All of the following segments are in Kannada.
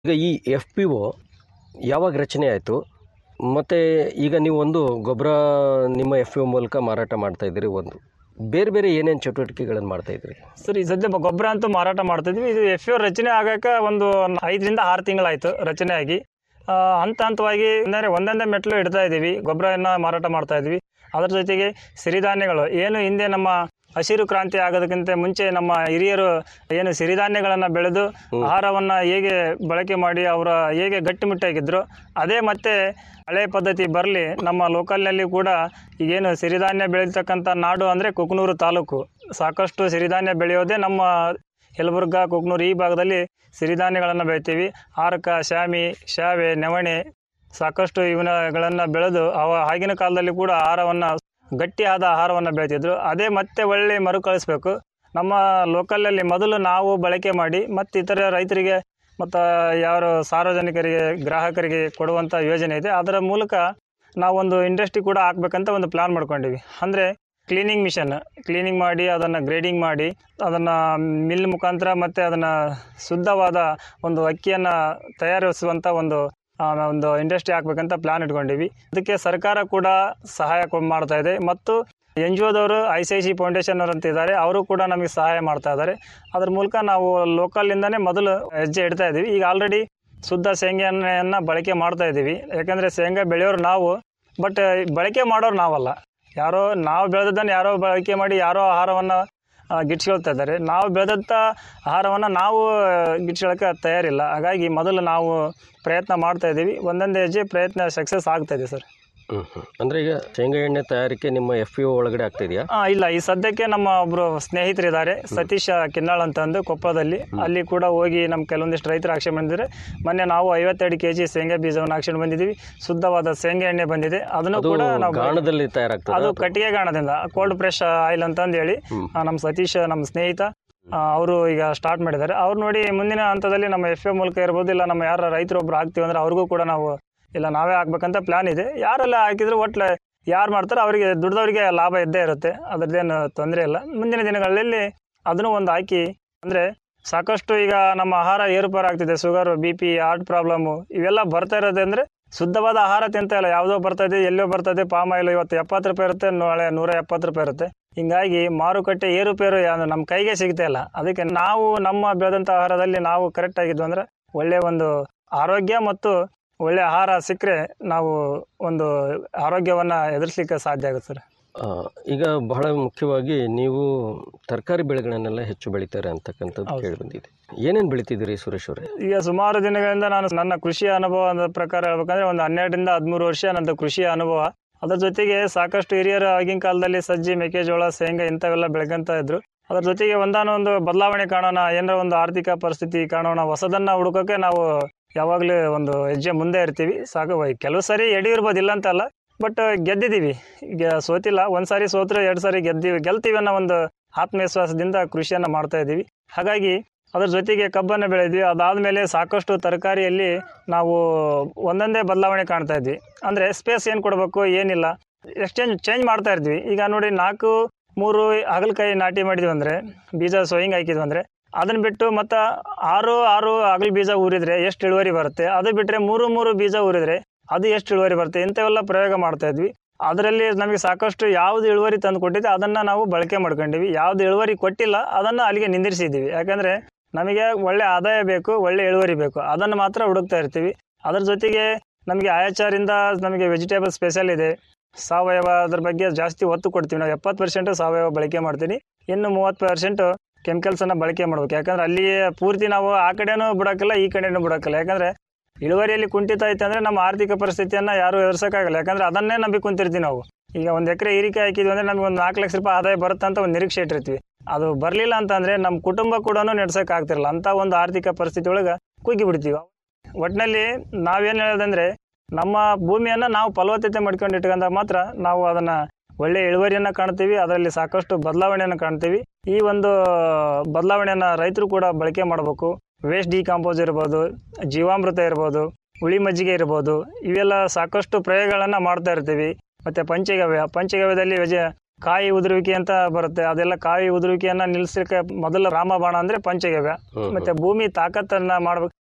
ಈಗ ಈ ಎಫ್ ಪಿ ಒ ಯಾವಾಗ ರಚನೆ ಆಯಿತು ಮತ್ತು ಈಗ ನೀವು ಒಂದು ಗೊಬ್ಬರ ನಿಮ್ಮ ಎಫ್ ಪಿ ಒ ಮೂಲಕ ಮಾರಾಟ ಮಾಡ್ತಾ ಇದ್ದೀರಿ ಒಂದು ಬೇರೆ ಬೇರೆ ಏನೇನು ಚಟುವಟಿಕೆಗಳನ್ನು ಮಾಡ್ತಾ ಇದ್ದೀರಿ ಸರ್ ಈ ಸದ್ಯ ಬ- ಗೊಬ್ಬರ ಅಂತೂ ಮಾರಾಟ ಮಾಡ್ತಿದ್ವಿ ಇದು ಎಫ್ ಯು ರಚನೆ ಆಗಕ್ಕೆ ಒಂದು ಐದರಿಂದ ಆರು ತಿಂಗಳಾಯಿತು ರಚನೆ ಆಗಿ ಆ, ಹಂತ ಹಂತವಾಗಿ ಅಂದರೆ ಒಂದೊಂದೇ ಮೆಟ್ಲು ಇಡ್ತಾ ಇದ್ದೀವಿ ಗೊಬ್ಬರವನ್ನು ಮಾರಾಟ ಮಾಡ್ತಾ ಇದ್ವಿ ಅದರ ಜೊತೆಗೆ ಸಿರಿಧಾನ್ಯಗಳು ಏನು ಹಿಂದೆ ನಮ್ಮ ಹಸಿರು ಕ್ರಾಂತಿ ಆಗೋದಕ್ಕಿಂತ ಮುಂಚೆ ನಮ್ಮ ಹಿರಿಯರು ಏನು ಸಿರಿಧಾನ್ಯಗಳನ್ನು ಬೆಳೆದು ಆಹಾರವನ್ನು ಹೇಗೆ ಬಳಕೆ ಮಾಡಿ ಅವರ ಹೇಗೆ ಗಟ್ಟಿಮುಟ್ಟಾಗಿದ್ರು ಅದೇ ಮತ್ತೆ ಹಳೆ ಪದ್ಧತಿ ಬರಲಿ ನಮ್ಮ ಲೋಕಲ್ನಲ್ಲಿ ಕೂಡ ಈಗೇನು ಸಿರಿಧಾನ್ಯ ಬೆಳೀತಕ್ಕಂಥ ನಾಡು ಅಂದರೆ ಕುಕ್ನೂರು ತಾಲೂಕು ಸಾಕಷ್ಟು ಸಿರಿಧಾನ್ಯ ಬೆಳೆಯೋದೇ ನಮ್ಮ ಯಲಬುರ್ಗ ಕುಕ್ನೂರು ಈ ಭಾಗದಲ್ಲಿ ಸಿರಿಧಾನ್ಯಗಳನ್ನು ಬೆಳಿತೀವಿ ಹಾರಕ ಶಾಮಿ ಶಾವೆ ನವಣೆ ಸಾಕಷ್ಟು ಇವನಗಳನ್ನು ಬೆಳೆದು ಅವ ಆಗಿನ ಕಾಲದಲ್ಲಿ ಕೂಡ ಆಹಾರವನ್ನು ಗಟ್ಟಿಯಾದ ಆಹಾರವನ್ನು ಬೆಳಿತಿದ್ರು ಅದೇ ಮತ್ತೆ ಒಳ್ಳೆ ಮರುಕಳಿಸ್ಬೇಕು ನಮ್ಮ ಲೋಕಲಲ್ಲಿ ಮೊದಲು ನಾವು ಬಳಕೆ ಮಾಡಿ ಮತ್ತು ಇತರ ರೈತರಿಗೆ ಮತ್ತು ಯಾರು ಸಾರ್ವಜನಿಕರಿಗೆ ಗ್ರಾಹಕರಿಗೆ ಕೊಡುವಂಥ ಯೋಜನೆ ಇದೆ ಅದರ ಮೂಲಕ ನಾವೊಂದು ಇಂಡಸ್ಟ್ರಿ ಕೂಡ ಹಾಕ್ಬೇಕಂತ ಒಂದು ಪ್ಲಾನ್ ಮಾಡ್ಕೊಂಡಿವಿ ಅಂದರೆ ಕ್ಲೀನಿಂಗ್ ಮಿಷನ್ ಕ್ಲೀನಿಂಗ್ ಮಾಡಿ ಅದನ್ನು ಗ್ರೇಡಿಂಗ್ ಮಾಡಿ ಅದನ್ನು ಮಿಲ್ ಮುಖಾಂತರ ಮತ್ತು ಅದನ್ನು ಶುದ್ಧವಾದ ಒಂದು ಅಕ್ಕಿಯನ್ನು ತಯಾರಿಸುವಂಥ ಒಂದು ಆ, ಒಂದು ಇಂಡಸ್ಟ್ರಿ ಹಾಕ್ಬೇಕಂತ ಪ್ಲಾನ್ ಇಟ್ಕೊಂಡಿವಿ ಅದಕ್ಕೆ ಸರ್ಕಾರ ಕೂಡ ಸಹಾಯ ಕೊ- ಮಾಡ್ತಾ ಇದೆ ಮತ್ತು ಎನ್ ಜಿ ಒದವರು I C I C foundation ಅವರು ಅಂತ ಇದ್ದಾರೆ ಅವರು ಕೂಡ ನಮಗೆ ಸಹಾಯ ಮಾಡ್ತಾ ಇದ್ದಾರೆ ಅದ್ರ ಮೂಲಕ ನಾವು ಲೋಕಲಿಂದನೇ ಮೊದಲು ಹೆಜ್ಜೆ ಇಡ್ತಾ ಇದ್ದೀವಿ ಈಗ ಆಲ್ರೆಡಿ ಶುದ್ಧ ಶೇಂಗಾ ಎಣ್ಣೆಯನ್ನು ಬಳಕೆ ಮಾಡ್ತಾ ಇದ್ದೀವಿ ಯಾಕಂದರೆ ಶೇಂಗಾ ಬೆಳೆಯೋರು ನಾವು ಬಟ್ ಬಳಕೆ ಮಾಡೋರು ನಾವಲ್ಲ ಯಾರೋ ನಾವು ಬೆಳೆದದ್ದನ್ನು ಯಾರೋ ಬಳಕೆ ಮಾಡಿ ಯಾರೋ ಆಹಾರವನ್ನು ಗಿಟ್ಸ್ಕೊಳ್ತಾ ಇದ್ದಾರೆ ನಾವು ಬೆಳೆದಂಥ ಆಹಾರವನ್ನು ನಾವು ಗಿಟ್ಸ್ಕೊಳ್ಳೋಕ್ಕೆ ತಯಾರಿಲ್ಲ ಹಾಗಾಗಿ ಮೊದಲು ನಾವು ಪ್ರಯತ್ನ ಮಾಡ್ತಾ ಇದ್ದೀವಿ ಒಂದೊಂದು ಹೆಜ್ಜೆ ಪ್ರಯತ್ನ ಸಕ್ಸಸ್ ಆಗ್ತಾ ಇದೆ ಸರ್ ಹ್ಞೂ ಹ್ಞೂ ಅಂದರೆ ಈಗ ಶೇಂಗಾ ಎಣ್ಣೆ ತಯಾರಿಕೆ ನಿಮ್ಮ ಎಫ್ ಪಿ ಒ ಒಳಗಡೆ ಆಗ್ತಾ ಇದೆಯಾ ಆ, ಇಲ್ಲ ಈ ಸದ್ಯಕ್ಕೆ ನಮ್ಮ ಒಬ್ರು ಸ್ನೇಹಿತರಿದ್ದಾರೆ ಸತೀಶ್ ಕಿನ್ನಾಳ್ ಅಂತಂದು ಕೊಪ್ಪದಲ್ಲಿ ಅಲ್ಲಿ ಕೂಡ ಹೋಗಿ ನಮ್ಮ ಕೆಲವೊಂದಿಷ್ಟು ರೈತರು ಆಕ್ಷನ್ ಬಂದಿದ್ದಾರೆ ಮೊನ್ನೆ ನಾವು ಐವತ್ತೆರಡು ಕೆ ಜಿ ಶೇಂಗಾ ಬೀಜವನ್ನು ಆಕ್ಷನ್ ಬಂದಿದ್ದೀವಿ ಶುದ್ಧವಾದ ಶೇಂಗಾ ಎಣ್ಣೆ ಬಂದಿದೆ ಅದನ್ನು ಅದು ಕೂಡ ನಾವು ಗಾಣದಲ್ಲಿ ತಯಾರಾಗ್ತದೆ ಅದು ಕಟ್ಟಿಗೆ ಗಾಣದಿಂದ ಕೋಲ್ಡ್ ಪ್ರೆಶ್ ಆಯಿಲ್ ಅಂತಂದು ಹೇಳಿ ಆ, ನಮ್ಮ ಸತೀಶ್ ನಮ್ಮ ಸ್ನೇಹಿತ ಅವರು ಈಗ ಸ್ಟಾರ್ಟ್ ಮಾಡಿದ್ದಾರೆ ಅವ್ರು ನೋಡಿ ಮುಂದಿನ ಹಂತದಲ್ಲಿ ನಮ್ಮ ಎಫ್ ಎ ಮೂಲಕ ಇರ್ಬೋದು ಇಲ್ಲ ನಮ್ಮ ಯಾರ ರೈತರು ಒಬ್ರು ಹಾಕ್ತೀವಿ ಅಂದ್ರೆ ಅವ್ರಿಗೂ ಕೂಡ ನಾವು ಇಲ್ಲ ನಾವೇ ಹಾಕ್ಬೇಕಂತ ಪ್ಲಾನ್ ಇದೆ ಯಾರೆಲ್ಲ ಹಾಕಿದ್ರು ಒಟ್ಲೆ ಯಾರು ಮಾಡ್ತಾರೆ ಅವರಿಗೆ ದುಡ್ದವರಿಗೆ ಲಾಭ ಇದ್ದೇ ಇರುತ್ತೆ ಅದ್ರದ್ದೇನು ತೊಂದರೆ ಇಲ್ಲ ಮುಂದಿನ ದಿನಗಳಲ್ಲಿ ಅದನ್ನು ಒಂದು ಹಾಕಿ ಅಂದರೆ ಸಾಕಷ್ಟು ಈಗ ನಮ್ಮ ಆಹಾರ ಏರುಪೇರು ಆಗ್ತಿದೆ sugar B P heart problem ಇವೆಲ್ಲ ಬರ್ತಾ ಇರೋದು ಅಂದರೆ ಶುದ್ಧವಾದ ಆಹಾರ ತಿಂತ ಇಲ್ಲ ಯಾವುದೋ ಬರ್ತಾ ಇದೆ ಎಲ್ಲೋ ಬರ್ತಾ ಇದೆ ಪಾಮ್ ಆಯಿಲ್ ಇವತ್ತು ಎಪ್ಪತ್ತು ರೂಪಾಯಿ ಇರುತ್ತೆ ನಾಳೆ ನೂರ ಎಪ್ಪತ್ತು ರೂಪಾಯಿ ಇರುತ್ತೆ ಹಿಂಗಾಗಿ ಮಾರುಕಟ್ಟೆ ಏರುಪೇರು ಯಾವ್ದು ನಮ್ಮ ಕೈಗೆ ಸಿಗ್ತಾ ಇಲ್ಲ ಅದಕ್ಕೆ ನಾವು ನಮ್ಮ ಬೆಳೆದಂಥ ಆಹಾರದಲ್ಲಿ ನಾವು ಕರೆಕ್ಟ್ ಆಗಿದ್ವು ಅಂದ್ರೆ ಒಳ್ಳೆಯ ಒಂದು ಆರೋಗ್ಯ ಮತ್ತು ಒಳ್ಳೆಯ ಆಹಾರ ಸಿಕ್ಕರೆ ನಾವು ಒಂದು ಆರೋಗ್ಯವನ್ನು ಎದುರಿಸ್ಲಿಕ್ಕೆ ಸಾಧ್ಯ ಆಗುತ್ತೆ ಸರ್ ಆ, ಈಗ ಬಹಳ ಮುಖ್ಯವಾಗಿ ನೀವು ತರಕಾರಿ ಬೆಳೆಗಳನ್ನೆಲ್ಲ ಹೆಚ್ಚು ಬೆಳಿತಾರೆ ಅಂತಕ್ಕಂಥದ್ದು ಹೌದು. ಕೇಳಿ ಬಂದಿದೆ ಏನೇನು ಬೆಳಿತಿದ್ದೀರಿ ಸುರೇಶ್ ಅವರೇ ಈಗ ಸುಮಾರು ದಿನಗಳಿಂದ ನಾನು ನನ್ನ ಕೃಷಿಯ ಅನುಭವದ ಪ್ರಕಾರ ಹೇಳ್ಬೇಕಂದ್ರೆ ಒಂದು ಹನ್ನೆರಡರಿಂದ ಹದಿಮೂರು ವರ್ಷ ನಂದು ಕೃಷಿಯ ಅನುಭವ ಅದ್ರ ಜೊತೆಗೆ ಸಾಕಷ್ಟು ಹಿರಿಯರು ಆಗಿನ ಕಾಲದಲ್ಲಿ ಸಜ್ಜಿ ಮೆಕ್ಕೆಜೋಳ ಶೇಂಗಾ ಇಂಥವೆಲ್ಲ ಬೆಳ್ಕೊಂತ ಇದ್ರು ಅದ್ರ ಜೊತೆಗೆ ಒಂದಾನೊಂದು ಬದಲಾವಣೆ ಕಾಣೋಣ ಏನಾರ ಒಂದು ಆರ್ಥಿಕ ಪರಿಸ್ಥಿತಿ ಕಾಣೋಣ ಹೊಸದನ್ನ ಹುಡುಕೋಕೆ ನಾವು ಯಾವಾಗಲೂ ಒಂದು ಹೆಜ್ಜೆ ಮುಂದೆ ಇರ್ತೀವಿ ಸಾಕು ವೈ- ಕೆಲವು ಸರಿ ಎಡಿ ಇರ್ಬೋದು ಇಲ್ಲ ಅಂತಲ್ಲ ಬಟ್ ಗೆದ್ದಿದ್ದೀವಿ ಈಗ ಸೋತಿಲ್ಲ ಒಂದು ಸಾರಿ ಸೋತ್ರೆ ಎರಡು ಸಾರಿ ಗೆದ್ದೀವಿ ಗೆಲ್ತೀವಿ ಅನ್ನೋ ಒಂದು ಆತ್ಮವಿಶ್ವಾಸದಿಂದ ಕೃಷಿಯನ್ನು ಮಾಡ್ತಾ ಇದ್ದೀವಿ ಹಾಗಾಗಿ ಅದ್ರ ಜೊತೆಗೆ ಕಬ್ಬನ್ನು ಬೆಳೆದ್ವಿ ಅದಾದಮೇಲೆ ಸಾಕಷ್ಟು ತರಕಾರಿಯಲ್ಲಿ ನಾವು ಒಂದೊಂದೇ ಬದಲಾವಣೆ ಕಾಣ್ತಾ ಇದ್ವಿ ಅಂದರೆ ಸ್ಪೇಸ್ ಏನು ಕೊಡಬೇಕು ಏನಿಲ್ಲ ಎಕ್ಸ್ಚೇಂಜ್ ಚೇಂಜ್ ಮಾಡ್ತಾ ಇರ್ತೀವಿ ಈಗ ನೋಡಿ ನಾಲ್ಕು ಮೂರು ಹಾಗಲಕಾಯಿ ನಾಟಿ ಮಾಡಿದ್ವಿ ಅಂದರೆ ಬೀಜ ಸೋಯಿಂಗ್ ಹಾಕಿದ್ವಿ ಅಂದರೆ ಅದನ್ನ ಬಿಟ್ಟು ಮತ್ತು ಆರು ಆರು ಹಗಲು ಬೀಜ ಊರಿದ್ರೆ ಎಷ್ಟು ಇಳುವರಿ ಬರುತ್ತೆ ಅದು ಬಿಟ್ಟರೆ ಮೂರು ಮೂರು ಬೀಜ ಊರಿದ್ರೆ ಅದು ಎಷ್ಟು ಇಳುವರಿ ಬರುತ್ತೆ ಇಂಥವೆಲ್ಲ ಪ್ರಯೋಗ ಮಾಡ್ತಾ ಇದ್ವಿ ಅದರಲ್ಲಿ ನಮಗೆ ಸಾಕಷ್ಟು ಯಾವ್ದು ಇಳುವರಿ ತಂದು ಕೊಟ್ಟಿದೆ ಅದನ್ನು ನಾವು ಬಳಕೆ ಮಾಡ್ಕೊಂಡಿವಿ ಯಾವ್ದು ಇಳುವರಿ ಕೊಟ್ಟಿಲ್ಲ ಅದನ್ನು ಅಲ್ಲಿಗೆ ನಿಂದಿರಿಸಿದ್ದೀವಿ ಯಾಕಂದರೆ ನಮಗೆ ಒಳ್ಳೆ ಆದಾಯ ಬೇಕು ಒಳ್ಳೆ ಇಳುವರಿ ಬೇಕು ಅದನ್ನು ಮಾತ್ರ ಹುಡುಕ್ತಾ ಇರ್ತೀವಿ ಅದ್ರ ಜೊತೆಗೆ ನಮಗೆ ಆಯಾಚಾರಿಂದ ನಮಗೆ ವೆಜಿಟೇಬಲ್ ಸ್ಪೆಷಲ್ ಇದೆ ಸಾವಯವ ಅದ್ರ ಬಗ್ಗೆ ಜಾಸ್ತಿ ಒತ್ತು ಕೊಡ್ತೀವಿ ನಾವು ಎಪ್ಪತ್ತು ಪರ್ಸೆಂಟು ಸಾವಯವ ಬಳಕೆ ಮಾಡ್ತೀನಿ ಇನ್ನು ಮೂವತ್ತು ಪರ್ಸೆಂಟು ಕೆಮಿಕಲ್ಸನ್ನು ಬಳಕೆ ಮಾಡ್ಬೇಕು ಯಾಕಂದ್ರೆ ಅಲ್ಲಿ ಪೂರ್ತಿ ನಾವು ಆ ಕಡೆನೂ ಬಿಡೋಕ್ಕಿಲ್ಲ ಈ ಕಡೆನೂ ಬಿಡೋಕ್ಕಿಲ್ಲ ಯಾಕಂದರೆ ಇಳುವರಿಯಲ್ಲಿ ಕುಂಠಿತ ಐತೆ ಅಂದರೆ ನಮ್ಮ ಆರ್ಥಿಕ ಪರಿಸ್ಥಿತಿಯನ್ನು ಯಾರು ಎದುರ್ಸೋಕ್ಕಾಗಲ್ಲ ಯಾಕಂದರೆ ಅದನ್ನೇ ನಂಬಿ ಕುಂತಿರ್ತೀವಿ ನಾವು ಈಗ ಒಂದು ಎಕರೆ ಹೀರಿಕಾಯಿ ಹಾಕಿದ್ವಿ ಅಂದರೆ ನಮಗೆ ಒಂದು ನಾಲ್ಕು ಲಕ್ಷ ರೂಪಾಯಿ ಆದಾಯ ಬರುತ್ತೆ ಅಂತ ಒಂದು ನಿರೀಕ್ಷೆ ಇಟ್ಟಿರ್ತೀವಿ ಅದು ಬರಲಿಲ್ಲ ಅಂತಂದರೆ ನಮ್ಮ ಕುಟುಂಬ ಕೂಡ ಆಗ್ತಿರಲ್ಲ ಅಂಥ ಒಂದು ಆರ್ಥಿಕ ಪರಿಸ್ಥಿತಿ ಒಳಗೆ ಕುಗ್ಗಿ ಬಿಡ್ತೀವಿ ಒಟ್ಟಿನಲ್ಲಿ ನಾವೇನು ಹೇಳೋದಂದರೆ ನಮ್ಮ ಭೂಮಿಯನ್ನು ನಾವು ಫಲವತ್ತತೆ ಮಾಡ್ಕೊಂಡು ಇಟ್ಕೊಂಡಾಗ ಮಾತ್ರ ನಾವು ಅದನ್ನು ಒಳ್ಳೆಯ ಇಳುವರಿಯನ್ನು ಕಾಣ್ತೀವಿ ಅದರಲ್ಲಿ ಸಾಕಷ್ಟು ಬದಲಾವಣೆಯನ್ನು ಕಾಣ್ತೀವಿ ಈ ಒಂದು ಬದಲಾವಣೆಯನ್ನು ರೈತರು ಕೂಡ ಬಳಕೆ ಮಾಡಬೇಕು ವೇಸ್ಟ್ ಡಿಕಾಂಪೋಸ್ ಇರ್ಬೋದು ಜೀವಾಮೃತ ಇರ್ಬೋದು ಹುಳಿ ಮಜ್ಜಿಗೆ ಇರ್ಬೋದು ಇವೆಲ್ಲ ಸಾಕಷ್ಟು ಪ್ರಯೋಗಗಳನ್ನು ಮಾಡ್ತಾ ಇರ್ತೀವಿ ಮತ್ತು ಪಂಚಗವ್ಯ ಪಂಚಗವ್ಯದಲ್ಲಿ ವೆಜ ಕಾಯಿ ಉದುರುವಿಕೆ ಅಂತ ಬರುತ್ತೆ ಅದೆಲ್ಲ ಕಾಯಿ ಉದುರುವಿಕೆಯನ್ನು ನಿಲ್ಲಿಸಲಿಕ್ಕೆ ಮೊದಲ ರಾಮಬಾಣ ಅಂದರೆ ಪಂಚಗವ್ಯ ಹ್ಮ್, ಮತ್ತು ಭೂಮಿ ತಾಕತ್ತನ್ನು ಮಾಡ್ಬೇಕು